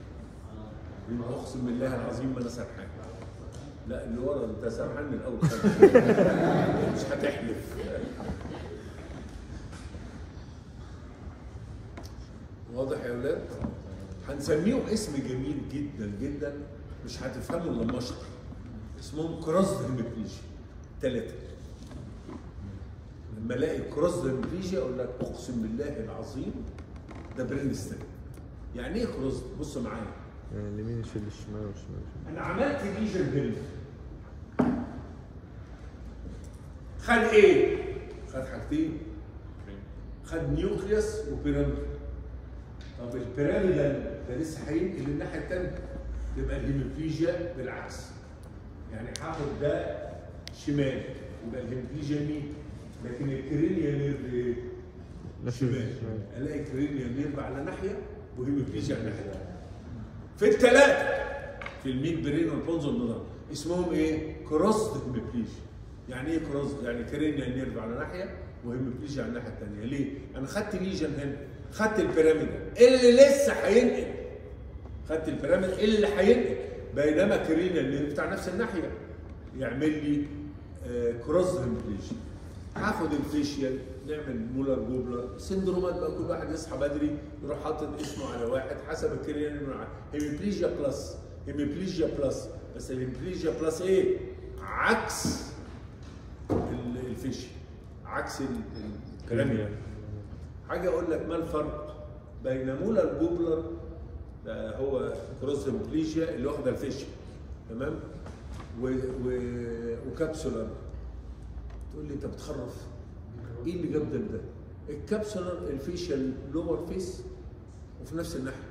اقسم بالله العظيم ما انا سرحان لا اللي ورا انت سرحان من الاول خالص مش هتحلف واضح يا اولاد هنسميهم اسم جميل جدا جدا مش هتفهموا الا لما اشرح اسمهم كروس هيميبليجيا ثلاثه لما الاقي كروس هيميبليجيا اقول لك اقسم بالله العظيم ده برين ستيم يعني ايه كروس بص معايا يعني اليمين يشيل الشمال والشمال يشيل انا عملت ليجن هنا خد ايه؟ خد حاجتين خد نيوكليوس وبيراميد طب البيراميدال ده لسه هينقل الناحيه الثانيه يبقى الهيموفليجيا بالعكس يعني هاخد ده شمال يبقى الهيموفليجيا يمين لكن الكرينيا نيرف ايه؟ نفس شمال الشمال. الاقي كرينيا نيرف على ناحيه وهيموفليجيا على ناحيه ثانيه في الثلاثه في الميك برين والبونز والنظام اسمهم ايه؟ كروس هيموبليجيا يعني ايه كروس؟ يعني كرينيا نيرف على ناحيه وهيموبليجيا على الناحيه الثانيه ليه؟ انا خدت ليجن هنا خدت البيراميد اللي لسه هينقل خدت البيراميد اللي هينقل بينما كرينيا نيرف بتاع نفس الناحيه يعمل لي آه كروس هيموبليجيا هاخد الفيشيال نعمل مولر جوبلر سندرومات بقى كل واحد يصحى بدري يروح حاطط اسمه على واحد حسب الكريان هيميبليجيا بلس هيميبليجيا بلس بس الهيميبليجيا بلس ايه؟ عكس ال- الفيشيال عكس ال- ال- الكرينيال حاجه اقول لك ما الفرق بين مولر جوبلر ده هو كروس هيميبليجيا اللي واخده الفيشيال تمام و... و... وكابسولار تقول لي انت بتخرف ايه اللي جاب ده لده؟ الكابسولار الفيشال لور فيس وفي نفس الناحيه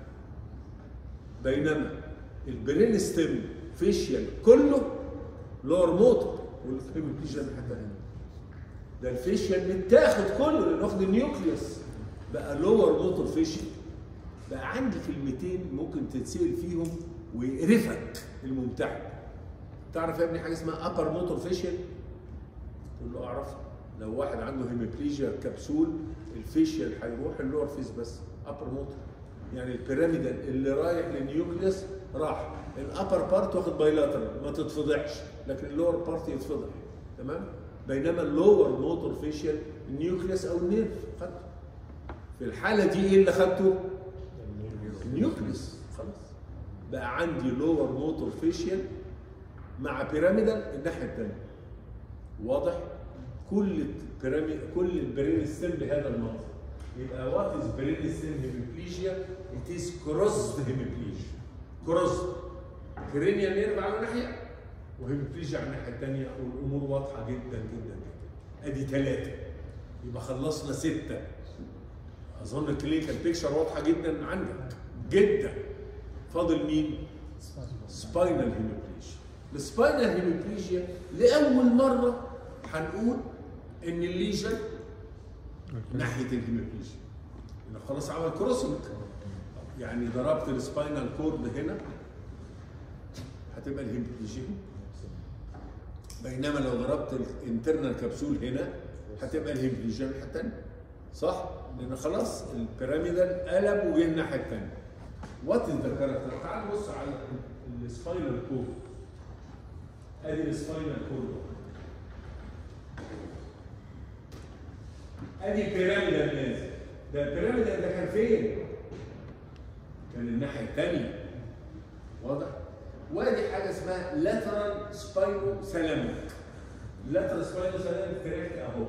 بينما البرين ستيم فيشيال كله لور موتور والهيموبليجيا الناحيه الثانيه ده الفيشيال متاخد كله لان واخد النيوكليوس بقى لور موتور فيشيال بقى عندي كلمتين ممكن تتسال فيهم ويقرفك الممتحن تعرف يا ابني حاجه اسمها ابر موتور فيشيال تقول له اعرف لو واحد عنده هيميبليجيا كبسول الفيشيال هيروح اللور فيس بس ابر موتور يعني البيراميدال اللي رايح للنيوكليوس راح الابر بارت واخد بايلاترال ما تتفضحش لكن اللور بارت يتفضح تمام بينما اللور موتور فيشيال النيوكليوس او النيرف خدته في الحاله دي ايه اللي خدته؟ النيوكليوس خلاص بقى عندي لور موتور فيشيال مع بيراميدال الناحيه الثانيه واضح كل البيراميد كل البرين ستيم بهذا المنظر يبقى وات از برين ستيم هيميبليجيا ات از كروس هيميبليجيا كروس كرينيال نيرف على ناحيه وهيمبليجيا على الناحيه الثانيه والامور واضحه جدا جدا جدا ادي ثلاثه يبقى خلصنا سته اظن الكلينيكال بيكشر واضحه جدا عندك جدا فاضل مين؟ سباينال هيموبليجيا السباينال هيموبليجيا لاول مره هنقول ان الليجن ناحيه الهيموبليجيا لان خلاص عمل كروسنج يعني ضربت السباينال كورد هنا هتبقى الهيموبليجيا بينما لو ضربت الانترنال كبسول هنا هتبقى الهيموبليجيا الناحيه الثانيه صح؟ لان خلاص البيراميدال قلب وجه الناحيه الثانيه وات از ذا كاركتر؟ تعال بص على السباينال كورد ادي السباينال كورد ادي البيراميدال نازل ده البيراميدال ده كان فين؟ كان الناحيه الثانيه واضح؟ وادي حاجه اسمها لاترال سباينو سلامك لاترال سباينو سلامك تراك اهو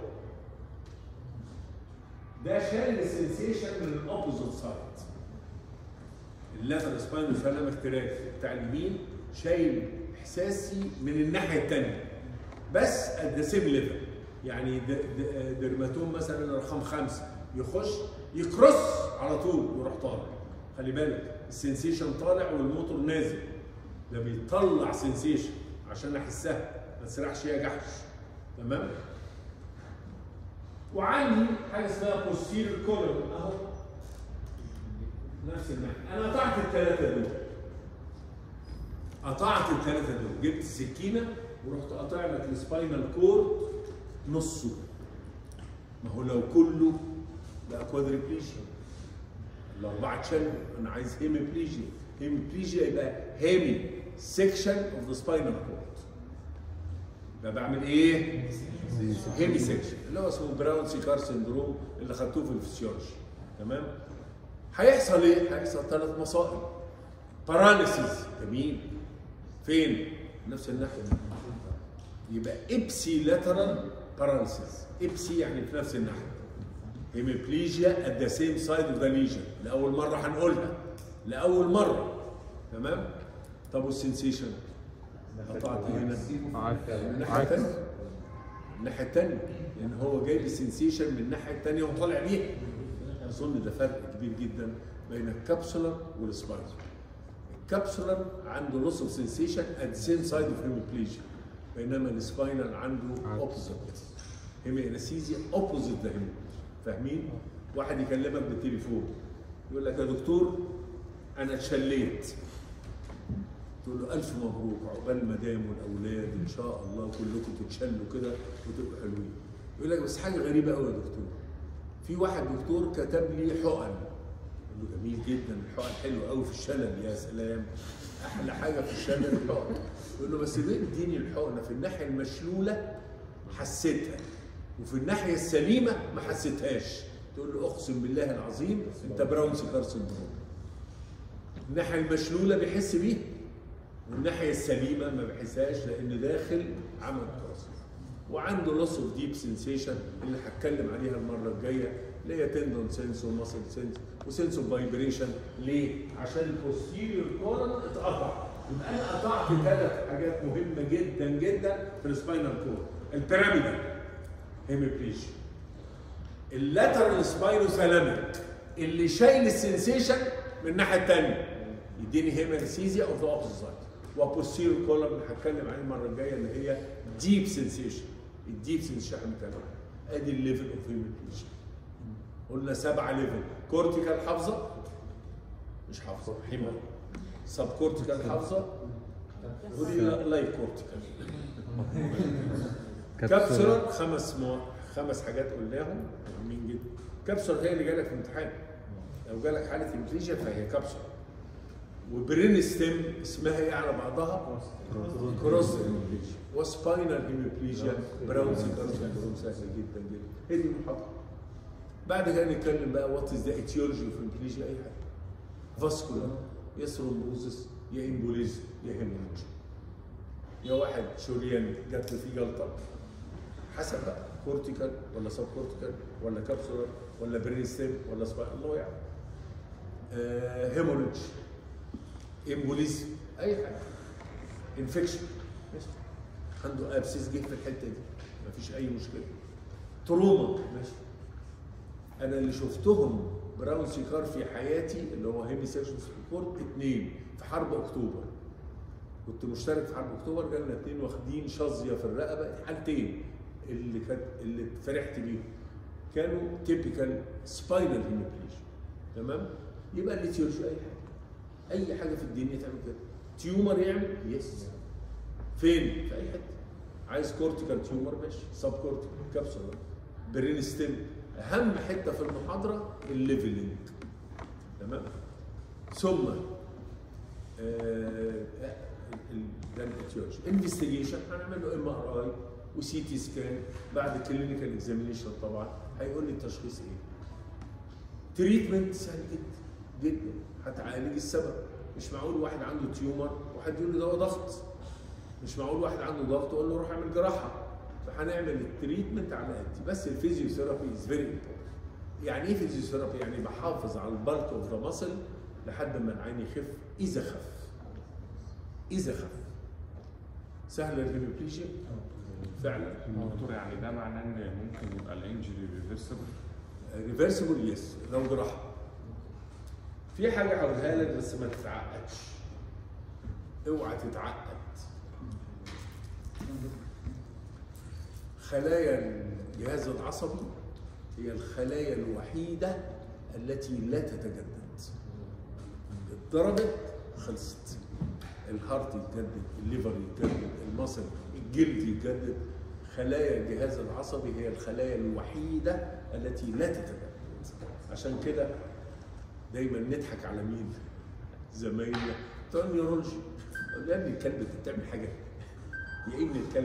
ده شايل السنسيشن من الاوبوزيت سايد اللاترال سباينو سلامك تراك بتاع اليمين شايل احساسي من الناحيه الثانيه بس ات ذا سيم ليفل يعني د- د- درماتوم مثلا رقم خمسه يخش يكروس على طول ويروح طالع خلي بالك السنسيشن طالع والموتور نازل ده بيطلع سنسيشن عشان احسها ما تسرحش يا جحش تمام وعندي حاجه اسمها بوستيريور كولوم اهو نفس الناحيه انا قطعت الثلاثه دول قطعت الثلاثه دول جبت سكينه ورحت قاطع لك السباينال كورد نصه ما هو لو كله بقى كوادريبليجيا الاربعه اتشالوا انا عايز هيميبليجيا هيميبليجيا يبقى هيمي سيكشن اوف ذا سباينال كورد يبقى بعمل ايه؟ هيمي سيكشن اللي هو اسمه براون سيكار سندروم اللي خدتوه في الفسيولوجي تمام؟ هيحصل ايه؟ هيحصل ثلاث مصائب باراليسيس جميل فين؟ نفس الناحيه يبقى ابسي لاترال باراليسيس ابسي يعني في نفس الناحيه هيميبليجيا ات ذا سيم سايد اوف ذا ليجن لاول مره هنقولها لاول مره تمام طب والسنسيشن قطعت هنا الناحيه عكس الثانيه الناحيه الثانيه لان هو جايب السنسيشن من الناحيه الثانيه وطالع بيها اظن ده فرق كبير جدا بين الكابسولر والسباينال الكابسولر عنده لوس اوف سنسيشن ات سيم سايد اوف هيموبليجيا بينما السباينال عنده عكس. اوبوزيت هيمي انستيزيا اوبوزيت ذا هيمي فاهمين؟ واحد يكلمك بالتليفون يقول لك يا دكتور انا اتشليت تقول له الف مبروك عقبال المدام والاولاد ان شاء الله كلكم تتشلوا كده وتبقوا حلوين يقول لك بس حاجه غريبه قوي يا دكتور في واحد دكتور كتب لي حقن يقول له جميل جدا الحقن حلو قوي في الشلل يا سلام احلى حاجه في الشلل الحقن يقول له بس ليه اديني الحقنه في الناحيه المشلوله حسيتها وفي الناحيه السليمه ما حسيتهاش تقول له اقسم بالله العظيم انت براون سيكار سندروم الناحيه المشلوله بيحس بيها والناحيه السليمه ما بيحسهاش لان داخل عمل كراس وعنده لوس اوف ديب سنسيشن اللي هتكلم عليها المره الجايه اللي هي تندون سنس وماسل سنس وسنس اوف فايبريشن ليه؟ عشان البوستيريور كورن اتقطع يبقى انا قطعت ثلاث حاجات مهمه جدا جدا في السباينال كورد البيراميدال هيميبليجيا اللاترال سباينو ثالاميك اللي شايل السنسيشن من الناحيه الثانيه يديني هيمرسيزيا او ذا اوبوزيت سايد وبوستيريور كولم اللي هتكلم عليه المره الجايه اللي هي ديب سنسيشن الديب سنسيشن بتاعنا ادي الليفل اوف هيميبليجيا قلنا سبعه ليفل كورتيكال حافظه مش حافظه حمى سب كورتيكال حافظه ودي لايف كورتيكال كابسولر خمس مو... خمس حاجات قلناهم مهمين جدا كابسولر هي اللي جالك في الامتحان لو جالك حاله هيمبليجيا فهي كابسولر وبرين ستيم اسمها ايه على بعضها؟ كروس هيمبليجيا وسباينال هيمبليجيا براون سيكار سيندروم سهل جدا جدا هي دي المحاضره بعد كده نتكلم بقى وات از ذا ايتيولوجي اوف هيمبليجيا اي حاجه فاسكولار يا ثرومبوزس يا امبوليزم يا هيموريدج يا واحد شريان جات له فيه جلطه حسب بقى كورتيكال ولا سب كورتيكال ولا كابسولار ولا برين ستيم ولا سباين الله يعلم آه هيموريدج امبوليزم اي حاجه انفكشن ماشي عنده ابسيس جه في الحته دي مفيش اي مشكله تروما ماشي انا اللي شفتهم براون سيكار في حياتي اللي هو هيمي سيكشن سبورت اثنين في حرب اكتوبر كنت مشترك في حرب اكتوبر جالنا اثنين واخدين شظيه في الرقبه حالتين اللي كانت اللي فرحت بيهم كانوا تيبيكال سباينال هيموبليجيا تمام يبقى اللي تيرجو اي حاجه اي حاجه في الدنيا تعمل كده تيومر يعمل يس فين في اي حته عايز كورتيكال تيومر ماشي سب كورتيكال كابسولار برين ستيم اهم حته في المحاضره الليفلنج تمام ثم آه، ال- ده الاتيولوجي انفستيجيشن هنعمل له ام ار اي وسي تي سكان بعد كلينيكال اكزامينيشن طبعا هيقول لي التشخيص ايه تريتمنت سهل جدا جدا هتعالج السبب مش معقول واحد عنده تيومر واحد يقول له ده هو ضغط مش معقول واحد عنده ضغط اقول له روح اعمل جراحه فهنعمل التريتمنت على قد بس الفيزيوثيرابي از فيري يعني ايه فيزيوثيرابي؟ يعني بحافظ على البلك اوف ذا ماسل لحد ما العين يخف اذا خف اذا خف سهل الهيموبليجيا فعلا دكتور يعني ده معناه ان ممكن يبقى الانجري ريفرسبل ريفرسبل يس لو جراحه في حاجه هقولها لك بس ما تتعقدش اوعى تتعقد خلايا الجهاز العصبي هي الخلايا الوحيده التي لا تتجدد اتضربت خلصت الهارت يتجدد الليفر يتجدد المصل الجلد يتجدد خلايا الجهاز العصبي هي الخلايا الوحيده التي لا تتجدد عشان كده دايما نضحك على مين زمايلنا بتوع النيورولوجي اقول له يا ابني الكلب انت بتعمل حاجه يا ابني الكلب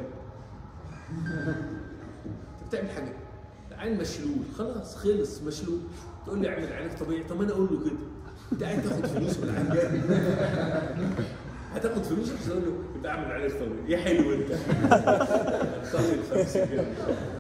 انت بتعمل حاجه عين مشلول خلاص خلص مشلول تقول لي اعمل علاج طبيعي طب انا اقول له كده انت قاعد تاخد فلوس من العيان هتاخد فلوس عشان تقول له يبقى اعمل علاج طبيعي يا حلو انت انتقل 50 كده